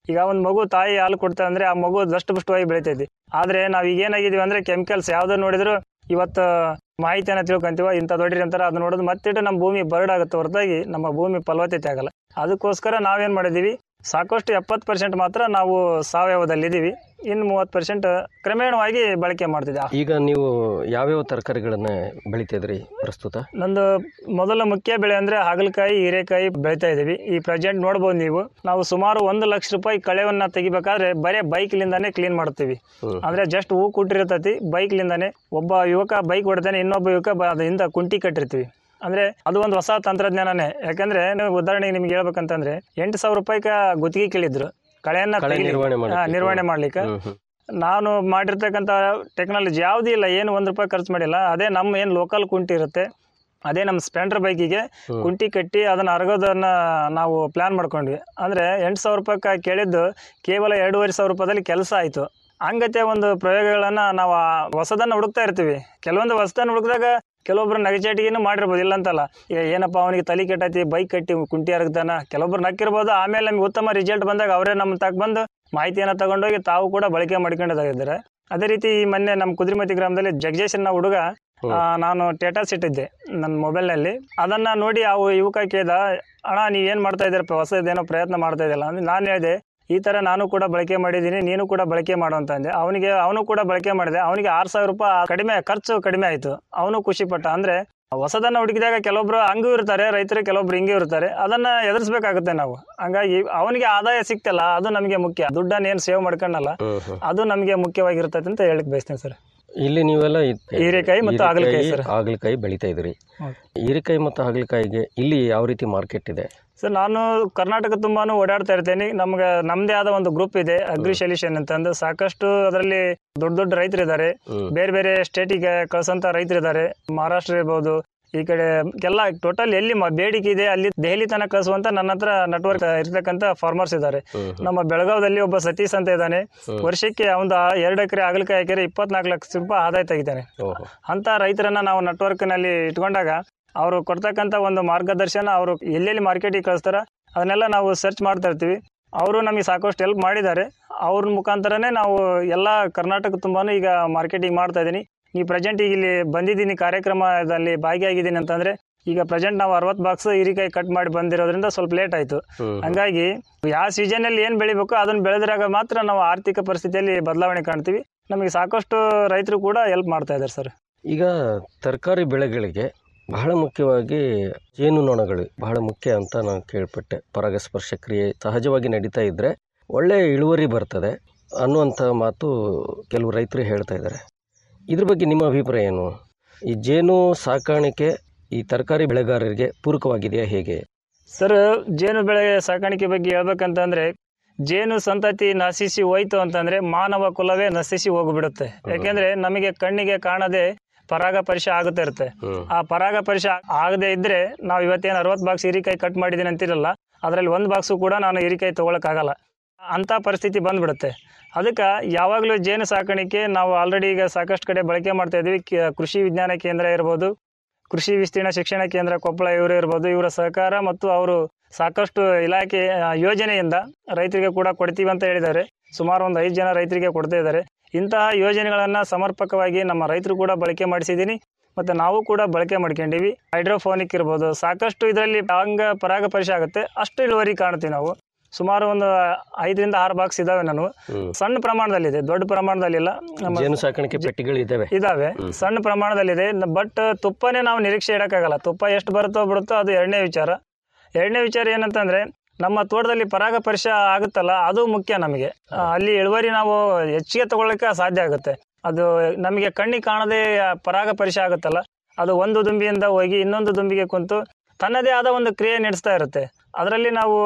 ಈಗ ಒಂದು ಮಗು ತಾಯಿ ಹಾಲು ಕೊಡ್ತಾ ಅಂದ್ರೆ ಆ ಮಗು ದಷ್ಟಪುಷ್ಟವಾಗಿ ಬೆಳಿತೈತಿ ಆದ್ರೆ ನಾವ್ ಈಗ ಏನಾಗಿದೀವಿ ಅಂದ್ರೆ ಕೆಮಿಕಲ್ಸ್ ಯಾವ್ದು ನೋಡಿದ್ರು ಇವತ್ತು ಮಾಹಿತಿಯನ್ನ ತಿಳ್ಕೊಂತೀವ ಇಂಥ ದೊಡ್ಡ ಅಂತಾರೆ ಅದನ್ನ ನೋಡೋದು ಮತ್ತಿಟ್ಟು ನಮ್ಮ ಭೂಮಿ ಬರಡಾಗುತ್ತೆ ಹೊರತಾಗಿ ನಮ್ಮ ಭೂಮಿ ಫಲವತ್ತತೆ ಆಗಲ್ಲ ಅದಕ್ಕೋಸ್ಕರ ನಾವೇನ್ ಮಾಡಿದೀವಿ ಸಾಕಷ್ಟು ಎಪ್ಪತ್ತು ಪರ್ಸೆಂಟ್ ಮಾತ್ರ ನಾವು ಸಾವಯವದಲ್ಲಿ ಇದೀವಿ ಇನ್ನು ಮೂವತ್ತು ಪರ್ಸೆಂಟ್ ಕ್ರಮೇಣವಾಗಿ ಬಳಕೆ ಮಾಡ್ತಿದ್ದೆ ಈಗ ನೀವು ಯಾವ್ಯಾವ ತರಕಾರಿಗಳನ್ನ ಬೆಳಿತಿದ್ರಿ ಪ್ರಸ್ತುತ ನಂದು ಮೊದಲ ಮುಖ್ಯ ಬೆಳೆ ಅಂದ್ರೆ ಹಾಗಲಕಾಯಿ ಹೀರೆಕಾಯಿ ಬೆಳಿತಾ ಇದೀವಿ ಈ ಪ್ರೆಸೆಂಟ್ ನೋಡ್ಬೋದು ನೀವು ನಾವು ಸುಮಾರು ಒಂದು ಲಕ್ಷ ರೂಪಾಯಿ ಕಳೆವನ್ನ ತೆಗಿಬೇಕಾದ್ರೆ ಬರೇ ಬೈಕ್ಲಿಂದಾನೇ ಕ್ಲೀನ್ ಮಾಡ್ತೀವಿ ಹ್ಮ್. ಅಂದ್ರೆ ಜಸ್ಟ್ ಹೂ ಕೊಟ್ಟಿರ್ತತಿ ಬೈಕ್ಲಿಂದಾನೇ ಒಬ್ಬ ಯುವಕ ಬೈಕ್ ಹೊಡ್ತಾನೆ ಇನ್ನೊಬ್ಬ ಯುವಕ ಬ- ಅದರಿಂದ ಕುಂಟಿ ಕಟ್ಟಿರ್ತೀವಿ ಅಂದ್ರೆ ಅದು ಒಂದು ಹೊಸ ತಂತ್ರಜ್ಞಾನನೇ ಯಾಕಂದ್ರೆ ನೀವು ಉದಾಹರಣೆಗೆ ನಿಮ್ಗೆ ಹೇಳ್ಬೇಕಂತಂದ್ರೆ ಎಂಟು ಸಾವಿರ ರೂಪಾಯಿಗೆ ಗುತ್ತಿಗೆ ಕೇಳಿದ್ರು ಕಳೆಯನ್ನ ಕಳೆ ತೆಗಿಲಿಕ್ಕೆ. ನಿರ್ವಹಣೆ ಹಾ, ಮಾಡಕ್ಕೆ. ನಿರ್ವಹಣೆ ಮಾಡ್ಲಿಕ್ಕೆ ಹ್ಮ್ ಹ್ಮ್ ನಾನು ಮಾಡಿರ್ತಕ್ಕಂಥ ಟೆಕ್ನಾಲಜಿ ಯಾವುದೂ ಇಲ್ಲ ಏನು ಒಂದು ರೂಪಾಯಿ ಖರ್ಚು ಮಾಡಿಲ್ಲ ಅದೇ ನಮ್ಮ ಏನು ಲೋಕಲ್ ಕುಂಟಿ ಇರುತ್ತೆ ಅದೇ ನಮ್ಮ ಸ್ಪ್ಲೆಂಡರ್ ಬೈಕಿಗೆ ಹ್ಮ್. ಕುಂಟಿ ಕಟ್ಟಿ ಅದನ್ನು ಅರಗೋದನ್ನ ನಾವು ಪ್ಲ್ಯಾನ್ ಮಾಡ್ಕೊಂಡ್ವಿ ಅಂದರೆ ಎಂಟು ಸಾವಿರ ರೂಪಾಯಿ ಕೇಳಿದ್ದು ಕೇವಲ ಎರಡೂವರೆ ಸಾವಿರ ರೂಪಾಯಿದಲ್ಲಿ ಕೆಲಸ ಆಯಿತು ಹಂಗತೆ ಒಂದು ಪ್ರಯೋಗಗಳನ್ನು ನಾವು ಆ ಹೊಸದನ್ನು ಹುಡುಕ್ತಾ ಇರ್ತೀವಿ ಕೆಲವೊಂದು ಹೊಸದನ್ನು ಹುಡುಕಿದಾಗ ಕೆಲವೊಬ್ರು ನಗಚಾಟಿಗೆನೂ ಮಾಡಿರ್ಬೋದು ಇಲ್ಲ ಅಂತಲ್ಲ ಈಗ ಏನಪ್ಪ ಅವನಿಗೆ ತಲೆ ಕೆಟ್ಟೈತಿ ಬೈಕ್ ಕಟ್ಟಿ ಕುಂಟಿ ಹರಗ್ತಾನ ಕೆಲವೊಬ್ರು ನಕ್ಕಿರ್ಬೋದು ಆಮೇಲೆ ನಮ್ಗೆ ಉತ್ತಮ ರಿಸಲ್ಟ್ ಬಂದಾಗ ಅವರೇ ನಮ್ಮ ತಗ ಬಂದು ಮಾಹಿತಿಯನ್ನು ತಗೊಂಡೋಗಿ ತಾವು ಕೂಡ ಬಳಕೆ ಮಾಡ್ಕೊಂಡಿದ್ದಾರೆ ಅದೇ ರೀತಿ ಈ ಮೊನ್ನೆ ನಮ್ಮ ಕುದ್ರಿಮತಿ ಗ್ರಾಮದಲ್ಲಿ ಜಗಜೇಶ್ ಅನ್ನೋ ಹುಡುಗ ಹ್ಮ್. ಆ, ನಾನು ಸ್ಟೇಟಸ್ ಇಟ್ಟಿದ್ದೆ ನನ್ನ ಮೊಬೈಲ್ನಲ್ಲಿ ಅದನ್ನ ನೋಡಿ ಅವು ಯುವಕ ಕೇಳ್ದ ಅಣ್ಣ ನೀವು ಏನು ಮಾಡ್ತಾ ಇದ್ದೀರಪ್ಪ ಹೊಸದೇನೋ ಪ್ರಯತ್ನ ಮಾಡ್ತಾ ಇದೆಯಲ್ಲ ಅಂದ್ರೆ ನಾನು ಹೇಳಿದೆ ಈ ಥರ ನಾನು ಕೂಡ ಬಳಕೆ ಮಾಡಿದ್ದೀನಿ ನೀನು ಕೂಡ ಬಳಕೆ ಮಾಡು ಅಂತ ಅಂದೆ ಅವನಿಗೆ ಅವನು ಕೂಡ ಬಳಕೆ ಮಾಡಿದೆ ಅವನಿಗೆ ಆರು ಸಾವಿರ ರೂಪಾಯಿ ಕಡಿಮೆ ಖರ್ಚು ಕಡಿಮೆ ಆಯಿತು ಅವನು ಖುಷಿ ಪಟ್ಟ ಅಂದರೆ ಹೊಸದನ್ನ ಹುಡುಕಿದಾಗ ಕೆಲವೊಬ್ರು ಹಂಗೂ ಇರ್ತಾರೆ ರೈತರು ಕೆಲವೊಬ್ರು ಹಿಂಗೆ ಇರ್ತಾರೆ ಅದನ್ನ ಎದುರಿಸ್ಬೇಕಾಗುತ್ತೆ ನಾವು ಹಂಗಾಗಿ ಅವನಿಗೆ ಆದಾಯ ಸಿಕ್ತಲ್ಲ ಅದು ನಮಗೆ ಮುಖ್ಯ ದುಡ್ಡನ್ನ ಏನು ಸೇವ್ ಮಾಡ್ಕೊಂಡಲ್ಲ ಹ್ಮ್ ಹ್ಮ್ ಅದು ನಮಗೆ ಮುಖ್ಯವಾಗಿರ್ತದೆ ಅಂತ ಹೇಳಕ್ ಬಯಸ್ತೇನೆ ಸರ್ ಇಲ್ಲಿ ನೀವೆಲ್ಲ ಇದ್- ಹೀರೆಕಾಯಿ ಮತ್ತು ಹಾಗಲಕಾಯಿ ಹೀರೆಕಾಯಿ, ಸರ್. ಹಾಗಲಕಾಯಿ ಬೆಳಿತಾ ಇದ್ರಿ ಹೌದು. ಹೀರೆಕಾಯಿ ಮತ್ತು ಹಾಗಲಕಾಯಿಗೆ ಇಲ್ಲಿ ಯಾವ ರೀತಿ ಮಾರ್ಕೆಟ್ ಇದೆ ಸರ್ ನಾನು ಕರ್ನಾಟಕ ತುಂಬಾನು ಓಡಾಡ್ತಾ ಇರ್ತೇನೆ ನಮ್ಗೆ ನಮ್ದೇ ಆದ ಒಂದು ಗ್ರೂಪ್ ಇದೆ ಅಗ್ರಿ ಸೊಲ್ಯೂಷನ್ ಅಂತಂದು ಸಾಕಷ್ಟು ಅದರಲ್ಲಿ ದೊಡ್ಡ ದೊಡ್ಡ ರೈತರಿದ್ದಾರೆ ಹ್ಮ್ ಬೇರೆ ಬೇರೆ ಸ್ಟೇಟಿಗೆ ಕಳ್ಸಂತ ರೈತರಿದ್ದಾರೆ ಮಹಾರಾಷ್ಟ್ರ ಇರ್ಬೋದು ಈ ಕಡೆ ಎಲ್ಲ ಟೋಟಲ್ ಎಲ್ಲಿ ಮ- ಬೇಡಿಕೆ ಇದೆ ಅಲ್ಲಿ ದೆಹಲಿ ತನಕ ಕಳಿಸುವಂತ ನನ್ನ ಹತ್ರ ನೆಟ್ವರ್ಕ್ ಇರ್ತಕ್ಕಂಥ ಫಾರ್ಮರ್ಸ್ ಇದ್ದಾರೆ ಹ್ಮ್ ಹ್ಮ್. ನಮ್ಮ ಬೆಳಗಾವದಲ್ಲಿ ಒಬ್ಬ ಸತೀಶ್ ಅಂತ ಇದ್ದಾನೆ ಹ್ಮ್. ವರ್ಷಕ್ಕೆ ಒಂದು ಎರಡು ಎಕರೆ ಹಾಗಲಕಾಯಿ ಹಾಕಿದ್ರೆ ಇಪ್ಪತ್ನಾಲ್ಕು ಲಕ್ಷ ರೂಪಾಯಿ ಆದಾಯ ತೆಗಿತಾನೆ ಓಹೋ ಅಂತ ರೈತರನ್ನ ನಾವು ನೆಟ್ವರ್ಕ್ನಲ್ಲಿ ಇಟ್ಕೊಂಡಾಗ ಅವರು ಕೊಡ್ತಕ್ಕಂಥ ಒಂದು ಮಾರ್ಗದರ್ಶನ ಅವರು ಎಲ್ಲೆಲ್ಲಿ ಮಾರ್ಕೆಟಿಗೆ ಕಳಿಸ್ತಾರ ಅದನ್ನೆಲ್ಲ ನಾವು ಸರ್ಚ್ ಮಾಡ್ತಾ ಇರ್ತೀವಿ ಅವರು ನಮಗೆ ಸಾಕಷ್ಟು ಹೆಲ್ಪ್ ಮಾಡಿದ್ದಾರೆ ಅವ್ರ ಮುಖಾಂತರನೇ ನಾವು ಎಲ್ಲ ಕರ್ನಾಟಕ ತುಂಬಾನು ಈಗ ಮಾರ್ಕೆಟಿಂಗ್ ಮಾಡ್ತಾ ಇದ್ದೀನಿ ಈ ಪ್ರೆಸೆಂಟ್ ಈಗ ಇಲ್ಲಿ ಬಂದಿದ್ದೀನಿ ಕಾರ್ಯಕ್ರಮದಲ್ಲಿ ಭಾಗಿಯಾಗಿದ್ದೀನಿ ಅಂತಂದ್ರೆ ಈಗ ಪ್ರೆಸೆಂಟ್ ನಾವು ಅರವತ್ತು ಬಾಕ್ಸ್ ಹೀರಿಕಾಯಿ ಕಟ್ ಮಾಡಿ ಬಂದಿರೋದ್ರಿಂದ ಸ್ವಲ್ಪ ಲೇಟ್ ಆಯಿತು ಹ್ಮ್ ಹಂಗಾಗಿ ಯಾವ ಸೀಸನಲ್ಲಿ ಏನು ಬೆಳಿಬೇಕು ಅದನ್ನು ಬೆಳೆದ್ರಾಗ ಮಾತ್ರ ನಾವು ಆರ್ಥಿಕ ಪರಿಸ್ಥಿತಿಯಲ್ಲಿ ಬದಲಾವಣೆ ಕಾಣ್ತೀವಿ ನಮಗೆ ಸಾಕಷ್ಟು ರೈತರು ಕೂಡ ಹೆಲ್ಪ್ ಮಾಡ್ತಾ ಇದ್ದಾರೆ ಸರ್ ಈಗ ತರಕಾರಿ ಬೆಳೆಗಳಿಗೆ ಬಹಳ ಮುಖ್ಯವಾಗಿ ಜೇನುನೊಣಗಳು ಬಹಳ ಮುಖ್ಯ ಅಂತ ನಾನು ಕೇಳ್ಪಟ್ಟೆ ಪರಾಗಸ್ಪರ್ಶ ಕ್ರಿಯೆ ಸಹಜವಾಗಿ ನಡೀತಾ ಇದ್ದರೆ ಒಳ್ಳೆಯ ಇಳುವರಿ ಬರ್ತದೆ ಅನ್ನುವಂಥ ಮಾತು ಕೆಲವು ರೈತರು ಹೇಳ್ತಾ ಇದ್ದಾರೆ ಇದ್ರ ಬಗ್ಗೆ ನಿಮ್ಮ ಅಭಿಪ್ರಾಯ ಏನು ಈ ಜೇನು ಸಾಕಾಣಿಕೆ ಈ ತರಕಾರಿ ಬೆಳೆಗಾರರಿಗೆ ಪೂರಕವಾಗಿದೆಯಾ ಹೇಗೆ ಸರ್ ಜೇನು ಬೆಳೆ ಸಾಕಾಣಿಕೆ ಬಗ್ಗೆ ಹೇಳ್ಬೇಕಂತಂದ್ರೆ ಜೇನು ಸಂತತಿ ನಶಿಸಿ ಹೋಯ್ತು ಅಂತಂದ್ರೆ ಮಾನವ ಕುಲವೇ ನಶಿಸಿ ಹೋಗ್ಬಿಡುತ್ತೆ ಯಾಕೆಂದ್ರೆ ನಮಗೆ ಕಣ್ಣಿಗೆ ಕಾಣದೆ ಪರಾಗ ಪರಿಚಯ ಆಗುತ್ತಾ ಇರುತ್ತೆ ಹ್ಮ್ ಆ ಪರಾಗ ಪರಿಚಯ ಆಗದೆ ಇದ್ರೆ ನಾವು ಇವತ್ತೇನು ಅರವತ್ತು ಬಾಕ್ಸ್ ಹೀರಿಕಾಯಿ ಕಟ್ ಮಾಡಿದ್ದೀನಿ ಅಂತಿರಲ್ಲ ಅದರಲ್ಲಿ ಒಂದು ಬಾಕ್ಸು ಕೂಡ ನಾನು ಹೀರಿಕಾಯಿ ತೊಗೊಳಕ್ಕಾಗಲ್ಲ ಅಂಥ ಪರಿಸ್ಥಿತಿ ಬಂದ್ಬಿಡುತ್ತೆ ಅದಕ್ಕೆ ಯಾವಾಗಲೂ ಜೇನು ಸಾಕಾಣಿಕೆ ನಾವು ಆಲ್ರೆಡಿ ಈಗ ಸಾಕಷ್ಟು ಕಡೆ ಬಳಕೆ ಮಾಡ್ತಾ ಇದ್ದೀವಿ ಕೆ- ಕೃಷಿ ವಿಜ್ಞಾನ ಕೇಂದ್ರ ಇರ್ಬೋದು ಕೃಷಿ ವಿಸ್ತೀರ್ಣ ಶಿಕ್ಷಣ ಕೇಂದ್ರ ಕೊಪ್ಪಳ ಇವರು ಇರ್ಬೋದು ಇವರ ಸಹಕಾರ ಮತ್ತು ಅವರು ಸಾಕಷ್ಟು ಇಲಾಖೆ ಆ, ಯೋಜನೆಯಿಂದ ರೈತರಿಗೆ ಕೂಡ ಕೊಡ್ತೀವಿ ಅಂತ ಹೇಳಿದ್ದಾರೆ ಸುಮಾರು ಒಂದು ಐದು ಜನ ರೈತರಿಗೆ ಕೊಡ್ತಾ ಇದ್ದಾರೆ ಇಂತಹ ಯೋಜನೆಗಳನ್ನು ಸಮರ್ಪಕವಾಗಿ ನಮ್ಮ ರೈತರು ಕೂಡ ಬಳಕೆ ಮಾಡಿಸಿದ್ದೀನಿ ಮತ್ತು ನಾವು ಕೂಡ ಬಳಕೆ ಮಾಡ್ಕೊಂಡಿವಿ ಹೈಡ್ರೋಫೋನಿಕ್ ಇರ್ಬೋದು ಸಾಕಷ್ಟು ಇದರಲ್ಲಿ ಅಂಗ ಪರಾಗ ಪರಿಚಯ ಆಗುತ್ತೆ ಅಷ್ಟು ಇಳುವರಿ ಕಾಣ್ತೀವಿ ನಾವು ಸುಮಾರು ಒಂದು ಐದರಿಂದ ಆರು ಬಾಕ್ಸ್ ಇದಾವೆ ನಾನು ಹ್ಮ್ ಸಣ್ಣ ಪ್ರಮಾಣದಲ್ಲಿದೆ ದೊಡ್ಡ ಪ್ರಮಾಣದಲ್ಲಿಲ್ಲ ನಮ್ಮ ಜೇನು ಸಾಕಾಣಿಕೆ ಪೆಟ್ಟಿಗಳು ಇದ್ದಾವೆ ಇದಾವೆ ಸಣ್ಣ ಪ್ರಮಾಣದಲ್ಲಿದೆ ಬಟ್ ತುಪ್ಪನೇ ನಾವು ನಿರೀಕ್ಷೆ ಇಡಕ್ಕಾಗಲ್ಲ ತುಪ್ಪ ಎಷ್ಟು ಬರುತ್ತೋ ಬಿಡುತ್ತೋ ಅದು ಎರಡನೇ ವಿಚಾರ ಎರಡನೇ ವಿಚಾರ ಏನಂತಂದ್ರೆ ನಮ್ಮ ತೋಟದಲ್ಲಿ ಪರಾಗ ಪರಿಚಯ ಆಗುತ್ತಲ್ಲ ಅದು ಮುಖ್ಯ ನಮಗೆ ಆ, ಅಲ್ಲಿ ಇಳುವರಿ ನಾವು ಹೆಚ್ಚಿಗೆ ತಗೊಳ್ಳಕ್ಕೆ ಸಾಧ್ಯ ಆಗುತ್ತೆ ಅದು ನಮಗೆ ಕಣ್ಣಿಗೆ ಕಾಣದೆ ಆ ಪರಾಗ ಪರಿಚಯ ಆಗುತ್ತಲ್ಲ ಅದು ಒಂದು ದುಂಬಿಯಿಂದ ಹೋಗಿ ಇನ್ನೊಂದು ದುಂಬಿಗೆ ಕುಂತು ತನ್ನದೇ ಆದ ಒಂದು ಕ್ರಿಯೆ ನಡೆಸ್ತಾ ಇರುತ್ತೆ ಅದರಲ್ಲಿ ನಾವು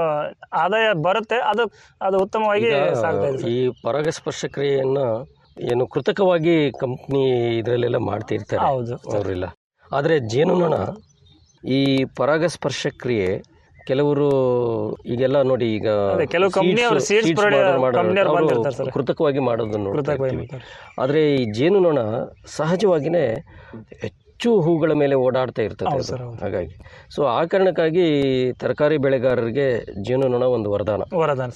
ಆದಾಯ ಬರುತ್ತೆ ಅದು ಅದು ಉತ್ತಮವಾಗಿ ಈಗ ಸಾಗ್ತಾ ಇದೆ ಸರ್. ಈ ಪರಾಗಸ್ಪರ್ಶ ಕ್ರಿಯೆಯನ್ನ ಏನು ಕೃತಕವಾಗಿ ಕಂಪ್ನಿ ಇದರಲ್ಲೆಲ್ಲ ಮಾಡ್ತಿರ್ತಾರೆ ಹೌದು ಅವರಿಲ್ಲ ಆದರೆ ಜೇನುನೊಣ ಈ ಪರಾಗಸ್ಪರ್ಶ ಕ್ರಿಯೆ ಕೆಲವರು ಈಗೆಲ್ಲ ನೋಡಿ ಈಗ ಅದೇ, ಕೆಲವು company ಅವರು seeds produce- company ಅವ್ರು ಬಂದಿರ್ತಾರೆ sir. ಕೃತಕವಾಗಿ ಮಾಡೋದನ್ನು ಕೃತಕವಾಗಿ ನೋಡ್ತಾ ಇರ್ತೀವಿ. ಆದರೆ ಈ ಜೇನುನೊಣ ಸಹಜವಾಗಿಯೇ ಹೆಚ್ಚು ಹೂಗಳ ಮೇಲೆ ಓಡಾಡ್ತಾ ಇರ್ತದೆ ಹೌದು ಅದು. ಸರ್, ಹೌದು. ಹಾಗಾಗಿ ಸೊ ಆ ಕಾರಣಕ್ಕಾಗಿ ತರಕಾರಿ ಬೆಳೆಗಾರರಿಗೆ ಜೇನುನೊಣ ಒಂದು ವರದಾನ ವರದಾನ ಸರ್ ಹೌದು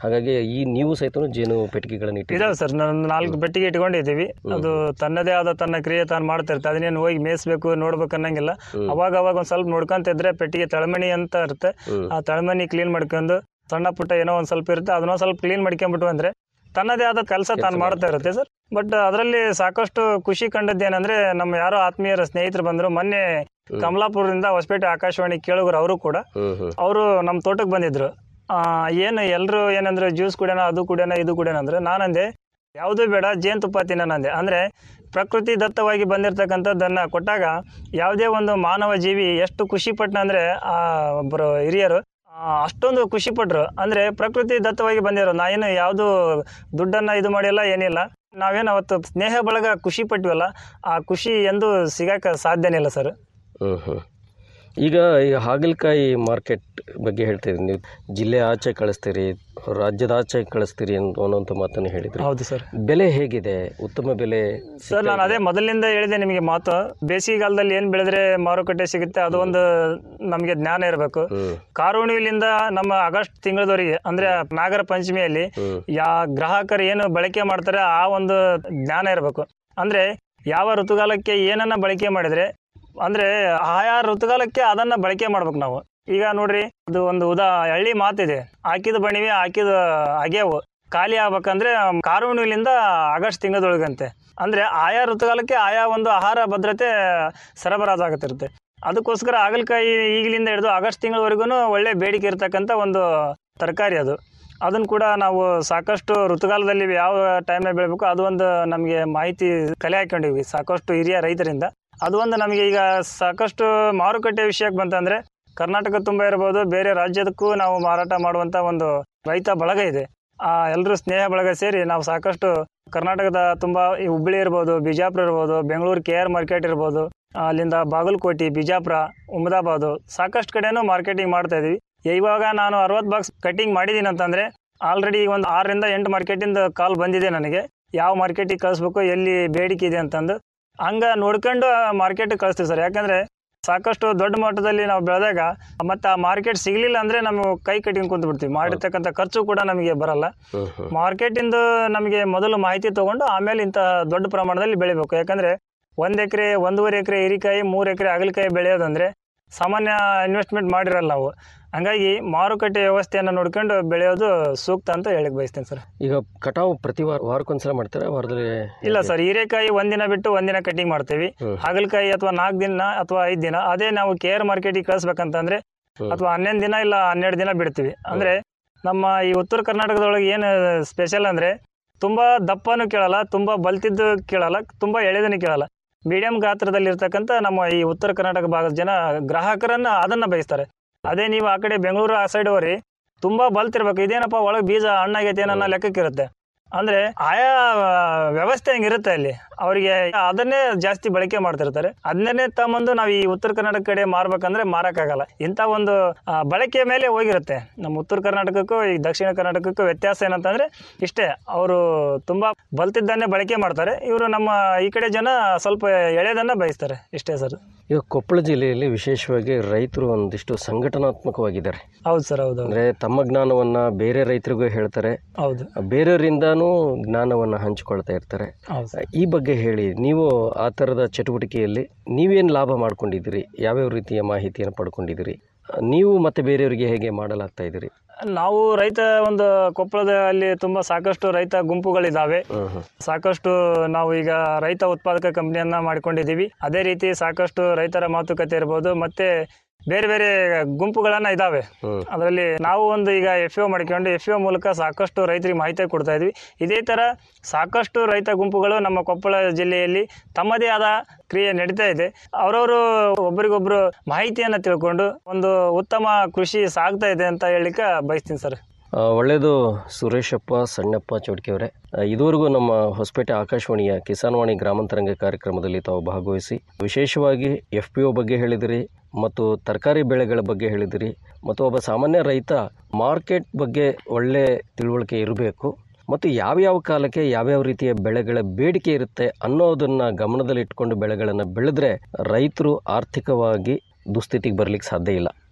ಹಾಗಾಗಿ ಈ ನೀವು ಸಹಿತ ಜೇನು ಪೆಟ್ಟಿಗೆಗಳನ್ನು ಇಟ್ಟಿದ್ದೀರಿ ಇದಾವೆ ಸರ್ ನಾನು ನಾಲ್ಕು ಬೆಟ್ಟಿಗೆ ಇಟ್ಕೊಂಡಿದ್ದೀವಿ ಅದು ತನ್ನದೇ ಆದ ತನ್ನ ಕ್ರಿಯೆ ತಾನು ಮಾಡ್ತಾ ಇರುತ್ತೆ ಅದನ್ನೇನು ಹೋಗಿ ಮೇಯಿಸ್ಬೇಕು ನೋಡ್ಬೇಕು ಅನ್ನಂಗಿಲ್ಲ ಹ್ಮ್. ಅವಾಗ ಅವಾಗ ಒಂದು ಸ್ವಲ್ಪ ನೋಡ್ಕೊಂತ ಇದ್ರೆ ಪೆಟ್ಟಿಗೆ ತಳಮಣಿ ಅಂತ ಇರುತ್ತೆ ಹ್ಮ್. ಆ ತಳಮಣಿ ಕ್ಲೀನ್ ಮಾಡ್ಕೊಂಡು ಸಣ್ಣ ಪುಟ್ಟ ಏನೋ ಒಂದು ಸ್ವಲ್ಪ ಇರುತ್ತೆ ಅದನ್ನ ಸ್ವಲ್ಪ ಕ್ಲೀನ್ ಮಾಡ್ಕೊಂಡ್ಬಿಟ್ಟು ಅಂದ್ರೆ ತನ್ನದೇ ಆದ ಕೆಲಸ ತಾನು ಕೆಲ್ಸ ಮಾಡ್ತಾ ಇರುತ್ತೆ ಸರ್ ಬಟ್ ಅದರಲ್ಲಿ ಸಾಕಷ್ಟು ಖುಷಿ ಕಂಡದ್ದು ಏನಂದ್ರೆ ನಮ್ಮ ಯಾರೋ ಆತ್ಮೀಯರ ಸ್ನೇಹಿತರು ಬಂದರು ಮೊನ್ನೆ ಕಮಲಾಪುರದಿಂದ ಹೊಸಪೇಟೆ ಆಕಾಶವಾಣಿ ಕೇಳುಗರು ಅವರು ಕೂಡ ಹ್ಮ್ ಹ್ಮ್ ಅವರು ನಮ್ಮ ತೋಟಕ್ಕೆ ಬಂದಿದ್ರು ಆ, ಏನು ಎಲ್ಲರೂ ಏನಂದ್ರೆ ಜ್ಯೂಸ್ ಕುಡಿಯೋಣ ಅದು ಕುಡಿಯೋಣ ಇದು ಕುಡಿಯೋಣ ಅಂದ್ರೆ ನಾನಂದೆ ಯಾವುದೂ ಬೇಡ ಜೇನುತುಪ್ಪ ತಿನ್ನೋಣ ಅಂದೆ ಅಂದರೆ ಪ್ರಕೃತಿ ದತ್ತವಾಗಿ ಬಂದಿರತಕ್ಕಂಥದ್ದನ್ನು ಕೊಟ್ಟಾಗ ಯಾವುದೇ ಒಂದು ಮಾನವ ಜೀವಿ ಎಷ್ಟು ಖುಷಿ ಪಟ್ನ ಅಂದರೆ ಆ ಒಬ್ಬರು ಹಿರಿಯರು ಆ, ಅಷ್ಟೊಂದು ಖುಷಿ ಪಟ್ರು ಅಂದರೆ ಪ್ರಕೃತಿ ದತ್ತವಾಗಿ ಬಂದಿರೋ ನಾ ಏನು ಯಾವುದು ದುಡ್ಡನ್ನು ಇದು ಮಾಡಿಲ್ಲ ಏನಿಲ್ಲ ನಾವೇನು ಅವತ್ತು ಸ್ನೇಹ ಬಳಗ ಖುಷಿ ಪಟ್ವಲ್ಲ ಆ ಖುಷಿ ಎಂದು ಸಿಗಕ್ಕೆ ಸಾಧ್ಯನೇ ಇಲ್ಲ ಸರ್ ಹ್ಮ್ ಹ್ಮ್ ಈಗ ಈ ಹಾಗಲಕಾಯಿ ಮಾರ್ಕೆಟ್ ಬಗ್ಗೆ ಹೇಳ್ತೀರಿ ನೀವು ಜಿಲ್ಲೆ ಆಚೆ ಕಳಿಸ್ತೀರಿ ರಾಜ್ಯದ ಆಚೆ ಕಳಿಸ್ತೀರಿ ಅಂತ ಅನ್ನೋಂಥ ಮಾತನ್ನು ಹೇಳಿದ್ರಿ ಹೌದು ಸರ್ ಬೆಲೆ ಹೇಗಿದೆ ಉತ್ತಮ ಬೆಲೆ ಸರ್ ನಾನು ಅದೇ ಮೊದಲಿನಿಂದ ಹೇಳಿದೆ ನಿಮಗೆ ಮಾತು ಬೇಸಿಗೆಗಾಲದಲ್ಲಿ ಏನು ಬೆಳೆದ್ರೆ ಮಾರುಕಟ್ಟೆ ಸಿಗುತ್ತೆ ಅದು ಒಂದು ನಮಗೆ ಜ್ಞಾನ ಇರಬೇಕು ಹ್ಮ್ ಕಾರುಣಿಲಿಂದ ನಮ್ಮ ಆಗಸ್ಟ್ ತಿಂಗಳದವರೆಗೆ ಅಂದ್ರೆ ನಾಗರ ಪಂಚಮಿಯಲ್ಲಿ ಹ್ಮ್ ಯಾ ಗ್ರಾಹಕರು ಏನು ಬಳಕೆ ಮಾಡ್ತಾರೆ ಆ ಒಂದು ಜ್ಞಾನ ಇರಬೇಕು ಅಂದ್ರೆ ಯಾವ ಋತುಕಾಲಕ್ಕೆ ಏನನ್ನ ಬಳಕೆ ಮಾಡಿದ್ರೆ ಅಂದ್ರೆ ಆಯಾ ಋತುಕಾಲಕ್ಕೆ ಅದನ್ನ ಬಳಕೆ ಮಾಡ್ಬೇಕು ನಾವು ಈಗ ನೋಡ್ರಿ ಅದು ಒಂದು ಉದಾ ಹಳ್ಳಿ ಮಾತಿದೆ ಹಾಕಿದ ಬಣಿವೆ ಹಾಕಿದ ಅಗೆವು ಖಾಲಿ ಆಗ್ಬೇಕಂದ್ರೆ ಕಾರುಣಿಲಿಂದ ಆಗಸ್ಟ್ ತಿಂಗಳದೊಳಗಂತೆ ಅಂದ್ರೆ ಆಯಾ ಋತುಕಾಲಕ್ಕೆ ಆಯಾ ಒಂದು ಆಹಾರ ಭದ್ರತೆ ಸರಬರಾಜಾಗುತ್ತಿರುತ್ತೆ ಅದಕ್ಕೋಸ್ಕರ ಹಾಗಲಕಾಯಿ ಈಗಲಿಂದ ಹಿಡಿದು ಆಗಸ್ಟ್ ತಿಂಗಳವರೆಗೂ ಒಳ್ಳೆ ಬೇಡಿಕೆ ಇರತಕ್ಕಂಥ ಒಂದು ತರಕಾರಿ ಅದು ಅದನ್ನು ಕೂಡ ನಾವು ಸಾಕಷ್ಟು ಋತುಕಾಲದಲ್ಲಿ ಯಾವ ಟೈಮ್ನಾಗ ಬೆಳಿಬೇಕು ಅದು ಒಂದು ನಮಗೆ ಮಾಹಿತಿ ಕಲೆ ಹಾಕೊಂಡಿವಿ ಸಾಕಷ್ಟು ಹಿರಿಯ ರೈತರಿಂದ ಅದು ಒಂದು ನಮಗೆ ಈಗ ಸಾಕಷ್ಟು ಮಾರುಕಟ್ಟೆ ವಿಷಯಕ್ಕೆ ಬಂತಂದರೆ ಕರ್ನಾಟಕ ತುಂಬ ಇರ್ಬೋದು ಬೇರೆ ರಾಜ್ಯದಕ್ಕೂ ನಾವು ಮಾರಾಟ ಮಾಡುವಂಥ ಒಂದು ರೈತ ಬಳಗ ಇದೆ ಆ ಎಲ್ಲರೂ ಸ್ನೇಹ ಬಳಗ ಸೇರಿ ನಾವು ಸಾಕಷ್ಟು ಕರ್ನಾಟಕದ ತುಂಬ ಈ ಹುಬ್ಬಳ್ಳಿ ಇರ್ಬೋದು ಬಿಜಾಪುರ ಇರ್ಬೋದು ಬೆಂಗಳೂರು ಕೆ ಆರ್ ಮಾರ್ಕೆಟ್ ಇರ್ಬೋದು ಆ, ಅಲ್ಲಿಂದ ಬಾಗಲಕೋಟೆ ಬಿಜಾಪುರ ಉಮದಾಬಾದು ಸಾಕಷ್ಟು ಕಡೆನೂ ಮಾರ್ಕೆಟಿಂಗ್ ಮಾಡ್ತಾ ಇದೀವಿ ಇವಾಗ ನಾನು ಅರವತ್ತು ಬಾಕ್ಸ್ ಕಟಿಂಗ್ ಮಾಡಿದ್ದೀನಿ ಅಂತಂದರೆ ಆಲ್ರೆಡಿ ಒಂದು ಆರರಿಂದ ಎಂಟು ಮಾರ್ಕೆಟಿಂದ ಕಾಲ್ ಬಂದಿದೆ ನನಗೆ ಯಾವ ಮಾರ್ಕೆಟಿಗೆ ಕಳಿಸ್ಬೇಕು ಎಲ್ಲಿ ಬೇಡಿಕೆ ಇದೆ ಅಂತಂದು ಹಂಗ ನೋಡ್ಕೊಂಡು ಮಾರ್ಕೆಟಿಗೆ ಕಳಿಸ್ತೀವಿ ಸರ್ ಯಾಕಂದರೆ ಸಾಕಷ್ಟು ದೊಡ್ಡ ಮಟ್ಟದಲ್ಲಿ ನಾವು ಬೆಳೆದಾಗ ಮತ್ತು ಆ ಮಾರ್ಕೆಟ್ ಸಿಗಲಿಲ್ಲ ಅಂದರೆ ನಾವು ಕೈ ಕಟ್ಟಿಂಗ್ ಕುಂತು ಬಿಡ್ತೀವಿ ಮಾಡಿರ್ತಕ್ಕಂಥ ಖರ್ಚು ಕೂಡ ನಮಗೆ ಬರಲ್ಲ ಹ್ಮ್ ಹ್ಮ್ ಮಾರ್ಕೆಟಿಂದ ನಮಗೆ ಮೊದಲು ಮಾಹಿತಿ ತೊಗೊಂಡು ಆಮೇಲೆ ಇಂಥ ದೊಡ್ಡ ಪ್ರಮಾಣದಲ್ಲಿ ಬೆಳಿಬೇಕು ಯಾಕಂದರೆ ಒಂದು ಎಕರೆ ಒಂದೂವರೆ ಎಕರೆ ಹೀರಿಕಾಯಿ ಮೂರು ಎಕರೆ ಹಾಗಲಕಾಯಿ ಬೆಳೆಯೋದಂದರೆ ಸಾಮಾನ್ಯ ಇನ್ವೆಸ್ಟ್ಮೆಂಟ್ ಮಾಡಿರಲ್ಲ ನಾವು ಹಂಗಾಗಿ ಮಾರುಕಟ್ಟೆ ವ್ಯವಸ್ಥೆಯನ್ನು ನೋಡ್ಕೊಂಡು ಬೆಳೆಯೋದು ಸೂಕ್ತ ಅಂತ ಹೇಳಕ್ ಬಯಸ್ತೇನೆ ಸರ್ ಈಗ ಕಟಾವು ಪ್ರತಿ ವಾರ ವಾರಕ್ಕೊಂದ್ಸಲ ಮಾಡ್ತಾರೆ ವಾರದಲ್ಲಿ ಇಲ್ಲ ಸರ್ ಹೀರೆಕಾಯಿ ಒಂದಿನ ಬಿಟ್ಟು ಒಂದಿನ ಕಟಿಂಗ್ ಮಾಡ್ತೀವಿ ಹ್ಮ್. ಹಾಗಲಕಾಯಿ ಅಥವಾ ನಾಲ್ಕು ದಿನ ಅಥವಾ ಐದು ದಿನ ಅದೇ ನಾವು ಕೆ ಆರ್ ಮಾರ್ಕೆಟಿಗೆ ಕಳಿಸ್ಬೇಕಂತಂದ್ರೆ ಹ್ಮ್. ಅಥವಾ ಹನ್ನೊಂದು ದಿನ ಇಲ್ಲ ಹನ್ನೆರಡು ದಿನ ಬಿಡ್ತೀವಿ ಅಂದ್ರೆ ನಮ್ಮ ಈ ಉತ್ತರ ಕರ್ನಾಟಕದೊಳಗೆ ಏನು ಸ್ಪೆಷಲ್ ಅಂದ್ರೆ ತುಂಬಾ ದಪ್ಪನೂ ಕೇಳಲ್ಲ ತುಂಬಾ ಬಲ್ತಿದ್ದು ಕೇಳಲ್ಲ ತುಂಬಾ ಎಳೆದನ್ನು ಕೇಳಲ್ಲ ಮೀಡಿಯಂ ಗಾತ್ರದಲ್ಲಿ ಇರ್ತಕ್ಕಂಥ ನಮ್ಮ ಈ ಉತ್ತರ ಕರ್ನಾಟಕ ಭಾಗದ ಜನ ಗ್ರಾಹಕರನ್ನ ಅದನ್ನ ಬಯಸ್ತಾರೆ ಅದೇ ನೀವು ಆ ಕಡೆ ಬೆಂಗಳೂರು ಆ ಸೈಡ್ ಹೋರಿ ತುಂಬಾ ಬಲ್ತಿರ್ಬೇಕು ಇದೇನಪ್ಪ ಒಳಗೆ ಬೀಜ ಹಣ್ಣಾಗೈತೆ ಏನೋ ಲೆಕ್ಕಕ್ಕಿರುತ್ತೆ ಅಂದ್ರೆ ಆಯಾ ವ್ಯವಸ್ಥೆ ಹಂಗಿರುತ್ತೆ ಅಲ್ಲಿ ಅವರಿಗೆ ಅದನ್ನೇ ಜಾಸ್ತಿ ಬಳಕೆ ಮಾಡ್ತಿರ್ತಾರೆ ಅದನ್ನೇ ತಮ್ಮಂದು ನಾವು ಈ ಉತ್ತರ ಕರ್ನಾಟಕ ಕಡೆ ಮಾರ್ಬೇಕಂದ್ರೆ ಮಾರಕ್ಕಾಗಲ್ಲ ಇಂಥ ಒಂದು ಆ, ಬಳಕೆಯ ಮೇಲೆ ಹೋಗಿರುತ್ತೆ ನಮ್ಮ ಉತ್ತರ ಕರ್ನಾಟಕಕ್ಕೂ ಈ ದಕ್ಷಿಣ ಕರ್ನಾಟಕಕ್ಕೂ ವ್ಯತ್ಯಾಸ ಏನಂತಂದ್ರೆ ಇಷ್ಟೇ ಅವರು ತುಂಬಾ ಬಲ್ತಿದ್ದನ್ನೇ ಬಳಕೆ ಮಾಡ್ತಾರೆ ಇವರು ನಮ್ಮ ಈ ಕಡೆ ಜನ ಸ್ವಲ್ಪ ಎಳೆದನ್ನ ಬಯಸ್ತಾರೆ ಇಷ್ಟೇ ಸರ್ ಈಗ ಕೊಪ್ಪಳ ಜಿಲ್ಲೆಯಲ್ಲಿ ವಿಶೇಷವಾಗಿ ರೈತರು ಒಂದಿಷ್ಟು ಸಂಘಟನಾತ್ಮಕವಾಗಿದ್ದಾರೆ ಹೌದು ಸರ್ ಹೌದು ಹೌದು. ಅಂದರೆ ತಮ್ಮ ಜ್ಞಾನವನ್ನು ಬೇರೆ ರೈತರಿಗೂ ಹೇಳ್ತಾರೆ ಹೌದು ಬೇರೆಯವರಿಂದನೂ ಜ್ಞಾನವನ್ನು ಹಂಚಿಕೊಳ್ತಾ ಇರ್ತಾರೆ ಹೌದು ಸರ್. ಈ ಬಗ್ಗೆ ಹೇಳಿ ನೀವು ಆ ಥರದ ಚಟುವಟಿಕೆಯಲ್ಲಿ ನೀವೇನು ಲಾಭ ಮಾಡ್ಕೊಂಡಿದ್ದೀರಿ ಯಾವ್ಯಾವ ರೀತಿಯ ಮಾಹಿತಿಯನ್ನು ಪಡ್ಕೊಂಡಿದ್ದೀರಿ ನೀವು ಮತ್ತು ಬೇರೆಯವರಿಗೆ ಹೇಗೆ ಮಾಡಲಾಗ್ತಾ ಇದ್ದೀರಿ ನಾವು ರೈತ ಒಂದು ಕೊಪ್ಪಳದ ಅಲ್ಲಿ ತುಂಬಾ ಸಾಕಷ್ಟು ರೈತ ಗುಂಪುಗಳಿದ್ದಾವೆ ಹ್ಮ್ ಹ್ಮ್ ಸಾಕಷ್ಟು ನಾವು ಈಗ ರೈತ ಉತ್ಪಾದಕ ಕಂಪನಿಯನ್ನ ಮಾಡ್ಕೊಂಡಿದ್ದೀವಿ ಅದೇ ರೀತಿ ಸಾಕಷ್ಟು ರೈತರ ಮಾತುಕತೆ ಇರ್ಬೋದು ಮತ್ತೆ ಬೇರೆ ಬೇರೆ ಗುಂಪುಗಳನ್ನ ಇದಾವೆ ಹ್ಮ್ ಅದರಲ್ಲಿ ನಾವು ಒಂದು ಈಗ ಎಫ್ ಒ ಮಾಡ್ಕೊಂಡು ಎಫ್ ಒ ಮೂಲಕ ಸಾಕಷ್ಟು ರೈತರಿಗೆ ಮಾಹಿತಿ ಕೊಡ್ತಾ ಇದ್ವಿ ಇದೇ ಥರ ಸಾಕಷ್ಟು ರೈತ ಗುಂಪುಗಳು ನಮ್ಮ ಕೊಪ್ಪಳ ಜಿಲ್ಲೆಯಲ್ಲಿ ತಮ್ಮದೇ ಆದ ಕ್ರಿಯೆ ನಡೀತಾ ಇದೆ ಅವರವರು ಒಬ್ರಿಗೊಬ್ರು ಮಾಹಿತಿಯನ್ನು ತಿಳ್ಕೊಂಡು ಒಂದು ಉತ್ತಮ ಕೃಷಿ ಸಾಗ್ತಾ ಇದೆ ಅಂತ ಹೇಳಲಿಕ್ಕೆ ಬಯಸ್ತೀನಿ ಸರ್ ಆ, ಒಳ್ಳೆಯದು ಸುರೇಶಪ್ಪ ಸಣ್ಣಪ್ಪ ಚೌಡ್ಕಿಯವರೇ ಆ, ಇದುವರೆಗೂ ನಮ್ಮ ಹೊಸಪೇಟೆ ಆಕಾಶವಾಣಿಯ ಕಿಸಾನ್ವಾಣಿ ಗ್ರಾಮಾಂತರಂಗ ಕಾರ್ಯಕ್ರಮದಲ್ಲಿ ತಾವು ಭಾಗವಹಿಸಿ ವಿಶೇಷವಾಗಿ ಎಫ್ ಪಿ ಒ ಬಗ್ಗೆ ಹೇಳಿದಿರಿ ಮತ್ತು ತರಕಾರಿ ಬೆಳೆಗಳ ಬಗ್ಗೆ ಹೇಳಿದಿರಿ ಮತ್ತು ಒಬ್ಬ ಸಾಮಾನ್ಯ ರೈತ ಮಾರ್ಕೆಟ್ ಬಗ್ಗೆ ಒಳ್ಳೆ ತಿಳುವಳಿಕೆ ಇರಬೇಕು ಮತ್ತು ಯಾವ್ಯಾವ ಕಾಲಕ್ಕೆ ಯಾವ್ಯಾವ ರೀತಿಯ ಬೆಳೆಗಳ ಬೇಡಿಕೆ ಇರುತ್ತೆ ಅನ್ನೋದನ್ನು ಗಮನದಲ್ಲಿಟ್ಕೊಂಡು ಬೆಳೆಗಳನ್ನು ಬೆಳೆದ್ರೆ ರೈತರು ಆರ್ಥಿಕವಾಗಿ ದುಸ್ಥಿತಿಗೆ ಬರಲಿಕ್ಕೆ ಸಾಧ್ಯ ಇಲ್ಲ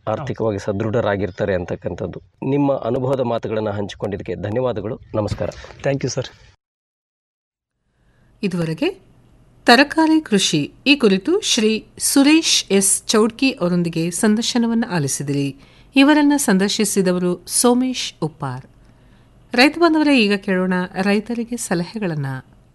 ಆರ್ಥಿಕವಾಗಿ ಸದೃಢರಾಗಿರ್ತಾರೆ ಅಂತಕ್ಕಂಥದ್ದು ನಿಮ್ಮ ಅನುಭವದ ಮಾತುಗಳನ್ನು ಹಂಚಿಕೊಂಡಿದ್ದಕ್ಕೆ ಧನ್ಯವಾದಗಳು ನಮಸ್ಕಾರ ಥ್ಯಾಂಕ್ ಯು ಸರ್ ಇದುವರೆಗೆ ತರಕಾರಿ ಕೃಷಿ ಈ ಕುರಿತು ಶ್ರೀ ಸುರೇಶ್ ಎಸ್ ಚೌಡ್ಕಿ ಅವರೊಂದಿಗೆ ಸಂದರ್ಶನವನ್ನು ಆಲಿಸಿದಿರಿ ಇವರನ್ನು ಸಂದರ್ಶಿಸಿದವರು ಸೋಮೇಶ್ ಉಪ್ಪಾರ್ ರೈತ ಬಾಂಧವರೇ ಈಗ ಕೇಳೋಣ ರೈತರಿಗೆ ಸಲಹೆಗಳನ್ನು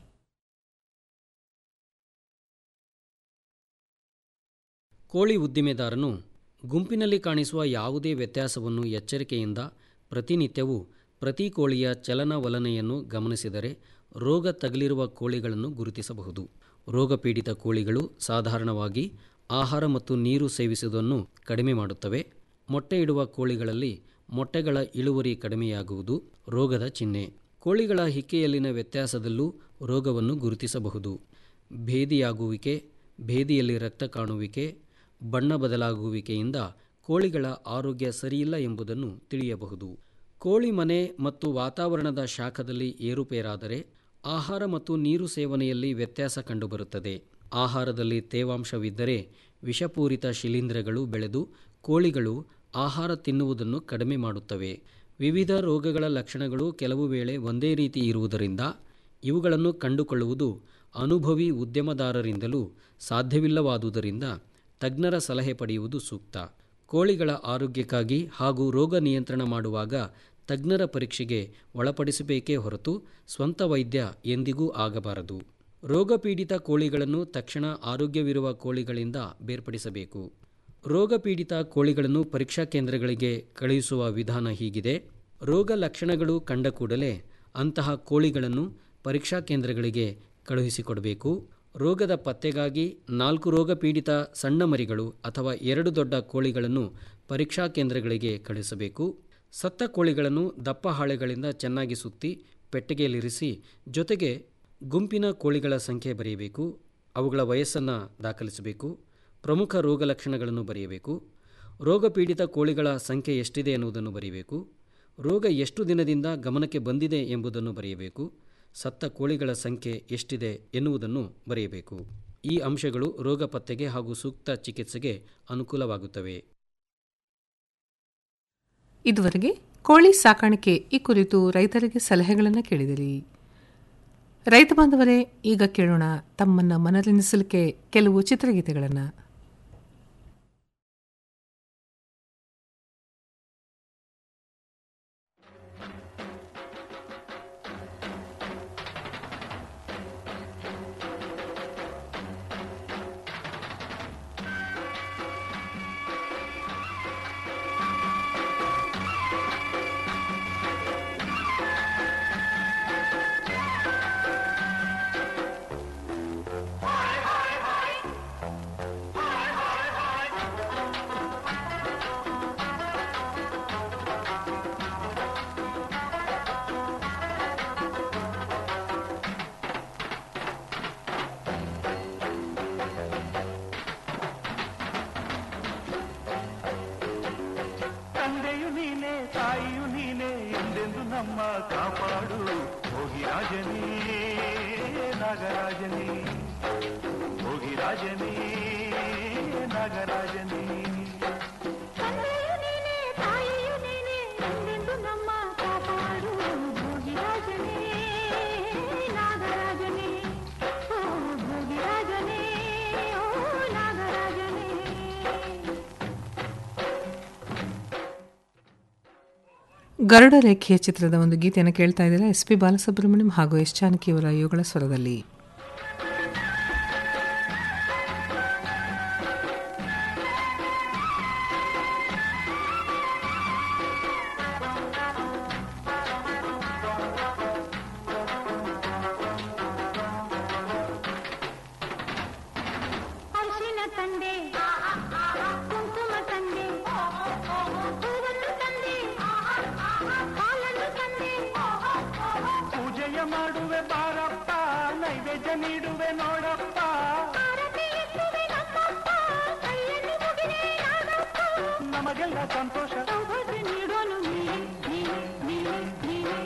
ಕೋಳಿ ಉದ್ದಿಮೆದಾರನು ಗುಂಪಿನಲ್ಲಿ ಕಾಣಿಸುವ ಯಾವುದೇ ವ್ಯತ್ಯಾಸವನ್ನು ಎಚ್ಚರಿಕೆಯಿಂದ ಪ್ರತಿನಿತ್ಯವೂ ಪ್ರತಿ ಕೋಳಿಯ ಚಲನವಲನೆಯನ್ನು ಗಮನಿಸಿದರೆ ರೋಗ ತಗುಲಿರುವ ಕೋಳಿಗಳನ್ನು ಗುರುತಿಸಬಹುದು ರೋಗಪೀಡಿತ ಕೋಳಿಗಳು ಸಾಧಾರಣವಾಗಿ ಆಹಾರ ಮತ್ತು ನೀರು ಸೇವಿಸುವುದನ್ನು ಕಡಿಮೆ ಮಾಡುತ್ತವೆ ಮೊಟ್ಟೆ ಇಡುವ ಕೋಳಿಗಳಲ್ಲಿ ಮೊಟ್ಟೆಗಳ ಇಳುವರಿ ಕಡಿಮೆಯಾಗುವುದು ರೋಗದ ಚಿಹ್ನೆ ಕೋಳಿಗಳ ಹಿಕ್ಕೆಯಲ್ಲಿನ ವ್ಯತ್ಯಾಸದಲ್ಲೂ ರೋಗವನ್ನು ಗುರುತಿಸಬಹುದು ಭೇದಿಯಾಗುವಿಕೆ ಭೇದಿಯಲ್ಲಿ ರಕ್ತ ಕಾಣುವಿಕೆ ಬಣ್ಣ ಬದಲಾಗುವಿಕೆಯಿಂದ ಕೋಳಿಗಳ ಆರೋಗ್ಯ ಸರಿಯಿಲ್ಲ ಎಂಬುದನ್ನು ತಿಳಿಯಬಹುದು ಕೋಳಿ ಮನೆ ಮತ್ತು ವಾತಾವರಣದ ಶಾಖದಲ್ಲಿ ಏರುಪೇರಾದರೆ ಆಹಾರ ಮತ್ತು ನೀರು ಸೇವನೆಯಲ್ಲಿ ವ್ಯತ್ಯಾಸ ಕಂಡುಬರುತ್ತದೆ ಆಹಾರದಲ್ಲಿ ತೇವಾಂಶವಿದ್ದರೆ ವಿಷಪೂರಿತ ಶಿಲೀಂಧ್ರಗಳು ಬೆಳೆದು ಕೋಳಿಗಳು ಆಹಾರ ತಿನ್ನುವುದನ್ನು ಕಡಿಮೆ ಮಾಡುತ್ತವೆ ವಿವಿಧ ರೋಗಗಳ ಲಕ್ಷಣಗಳು ಕೆಲವು ವೇಳೆ ಒಂದೇ ರೀತಿ ಇರುವುದರಿಂದ ಇವುಗಳನ್ನು ಕಂಡುಕೊಳ್ಳುವುದು ಅನುಭವಿ ಉದ್ಯಮದಾರರಿಂದಲೂ ಸಾಧ್ಯವಿಲ್ಲವಾದುದರಿಂದ ತಜ್ಞರ ಸಲಹೆ ಪಡೆಯುವುದು ಸೂಕ್ತ ಕೋಳಿಗಳ ಆರೋಗ್ಯಕ್ಕಾಗಿ ಹಾಗೂ ರೋಗ ನಿಯಂತ್ರಣ ಮಾಡುವಾಗ ತಜ್ಞರ ಪರೀಕ್ಷೆಗೆ ಒಳಪಡಿಸಬೇಕೇ ಹೊರತು ಸ್ವಂತ ವೈದ್ಯ ಎಂದಿಗೂ ಆಗಬಾರದು ರೋಗಪೀಡಿತ ಕೋಳಿಗಳನ್ನು ತಕ್ಷಣ ಆರೋಗ್ಯವಿರುವ ಕೋಳಿಗಳಿಂದ ಬೇರ್ಪಡಿಸಬೇಕು ರೋಗಪೀಡಿತ ಕೋಳಿಗಳನ್ನು ಪರೀಕ್ಷಾ ಕೇಂದ್ರಗಳಿಗೆ ಕಳುಹಿಸುವ ವಿಧಾನ ಹೀಗಿದೆ ರೋಗ ಲಕ್ಷಣಗಳು ಕಂಡ ಕೂಡಲೇ ಅಂತಹ ಕೋಳಿಗಳನ್ನು ಪರೀಕ್ಷಾ ಕೇಂದ್ರಗಳಿಗೆ ಕಳುಹಿಸಿಕೊಡಬೇಕು ರೋಗದ ಪತ್ತೆಗಾಗಿ ನಾಲ್ಕು ರೋಗಪೀಡಿತ ಸಣ್ಣ ಮರಿಗಳು ಅಥವಾ ಎರಡು ದೊಡ್ಡ ಕೋಳಿಗಳನ್ನು ಪರೀಕ್ಷಾ ಕೇಂದ್ರಗಳಿಗೆ ಕಳುಹಿಸಬೇಕು ಸತ್ತ ಕೋಳಿಗಳನ್ನು ದಪ್ಪ ಹಾಳೆಗಳಿಂದ ಚೆನ್ನಾಗಿ ಸುತ್ತಿ ಪೆಟ್ಟಿಗೆಯಲ್ಲಿರಿಸಿ ಜೊತೆಗೆ ಗುಂಪಿನ ಕೋಳಿಗಳ ಸಂಖ್ಯೆ ಬರೆಯಬೇಕು ಅವುಗಳ ವಯಸ್ಸನ್ನು ದಾಖಲಿಸಬೇಕು ಪ್ರಮುಖ ರೋಗ ಲಕ್ಷಣಗಳನ್ನು ಬರೆಯಬೇಕು ರೋಗಪೀಡಿತ ಕೋಳಿಗಳ ಸಂಖ್ಯೆ ಎಷ್ಟಿದೆ ಎನ್ನುವುದನ್ನು ಬರೆಯಬೇಕು ರೋಗ ಎಷ್ಟು ದಿನದಿಂದ ಗಮನಕ್ಕೆ ಬಂದಿದೆ ಎಂಬುದನ್ನು ಬರೆಯಬೇಕು ಸತ್ತ ಕೋಳಿಗಳ ಸಂಖ್ಯೆ ಎಷ್ಟಿದೆ ಎನ್ನುವುದನ್ನು ಬರೆಯಬೇಕು ಈ ಅಂಶಗಳು ರೋಗ ಪತ್ತೆಗೆ ಹಾಗೂ ಸೂಕ್ತ ಚಿಕಿತ್ಸೆಗೆ ಅನುಕೂಲವಾಗುತ್ತವೆ ಇದುವರೆಗೆ ಕೋಳಿ ಸಾಕಾಣಿಕೆ ಈ ಕುರಿತು ರೈತರಿಗೆ ಸಲಹೆಗಳನ್ನು ಕೇಳಿದಿರಿ ರೈತ ಬಾಂಧವರೇ ಈಗ ಕೇಳೋಣ ತಮ್ಮನ್ನು ಮನರಂಜಿಸಲಿಕ್ಕೆ ಕೆಲವು ಚಿತ್ರಗೀತೆಗಳನ್ನು ತಂದೆಯು ನೀನೆ ತಾಯಿಯು ನೀನೆ ಎಂದೆಂದು ನಮ್ಮ ಕಾಪಾಡು ಹೋಗಿ ರಾಜನೇ ನಾಗರಾಜನೇ ಹೋಗಿ ರಾಜನೇ ನಾಗರಾಜನೇ ತಂದೆಯು ನೀನೆ ತಾಯಿಯು ನೀನೆ ಎಂದೆಂದು ನಮ್ಮ ಕಾಪಾಡು ಭೋಗಿರಾಜನೇ ನಾಗರಾಜನೇ ಓ ಭೋಗಿರಾಜನೇ ಓ ನಾಗರಾಜನೇ ಗರುಡ ರೇಖೆಯ ಚಿತ್ರದ ಒಂದು ಗೀತೆಯನ್ನು ಕೇಳ್ತಾ ಇದ್ದೀರಾ ಎಸ್ ಪಿ ಬಾಲಸುಬ್ರಹ್ಮಣ್ಯಂ ಹಾಗೂ ಎಸ್ ಜಾನಕಿಯವರ ಯುಗಳ ಸ್ವರದಲ್ಲಿ ಅರಿಶಿನ ತಂದೆ ಕುಂಕುಮ ತಂದೆ ಹೂವನ್ನು ತಂದೆ ಹಾಲನ್ನು ತಂದೆ ಪೂಜೆಯ ಮಾಡುವೆ ಬಾರಪ್ಪ ನೈವೇದ್ಯ ನೀಡುವೆ ನೋಡಪ್ಪ ಆರತಿ ಎತ್ತುವೆ ನಮ್ಮಪ್ಪ ಕೈಯಲ್ಲಿ ಮುಗಿದೆ ನಾಗಪ್ಪ ನಮಗೆಲ್ಲ ಸಂತೋಷ ಸೌಭಾಗ್ಯ ನೀಡೋನು ನೀನೆ ನೀನೆ ನೀನೆ ನೀನೆ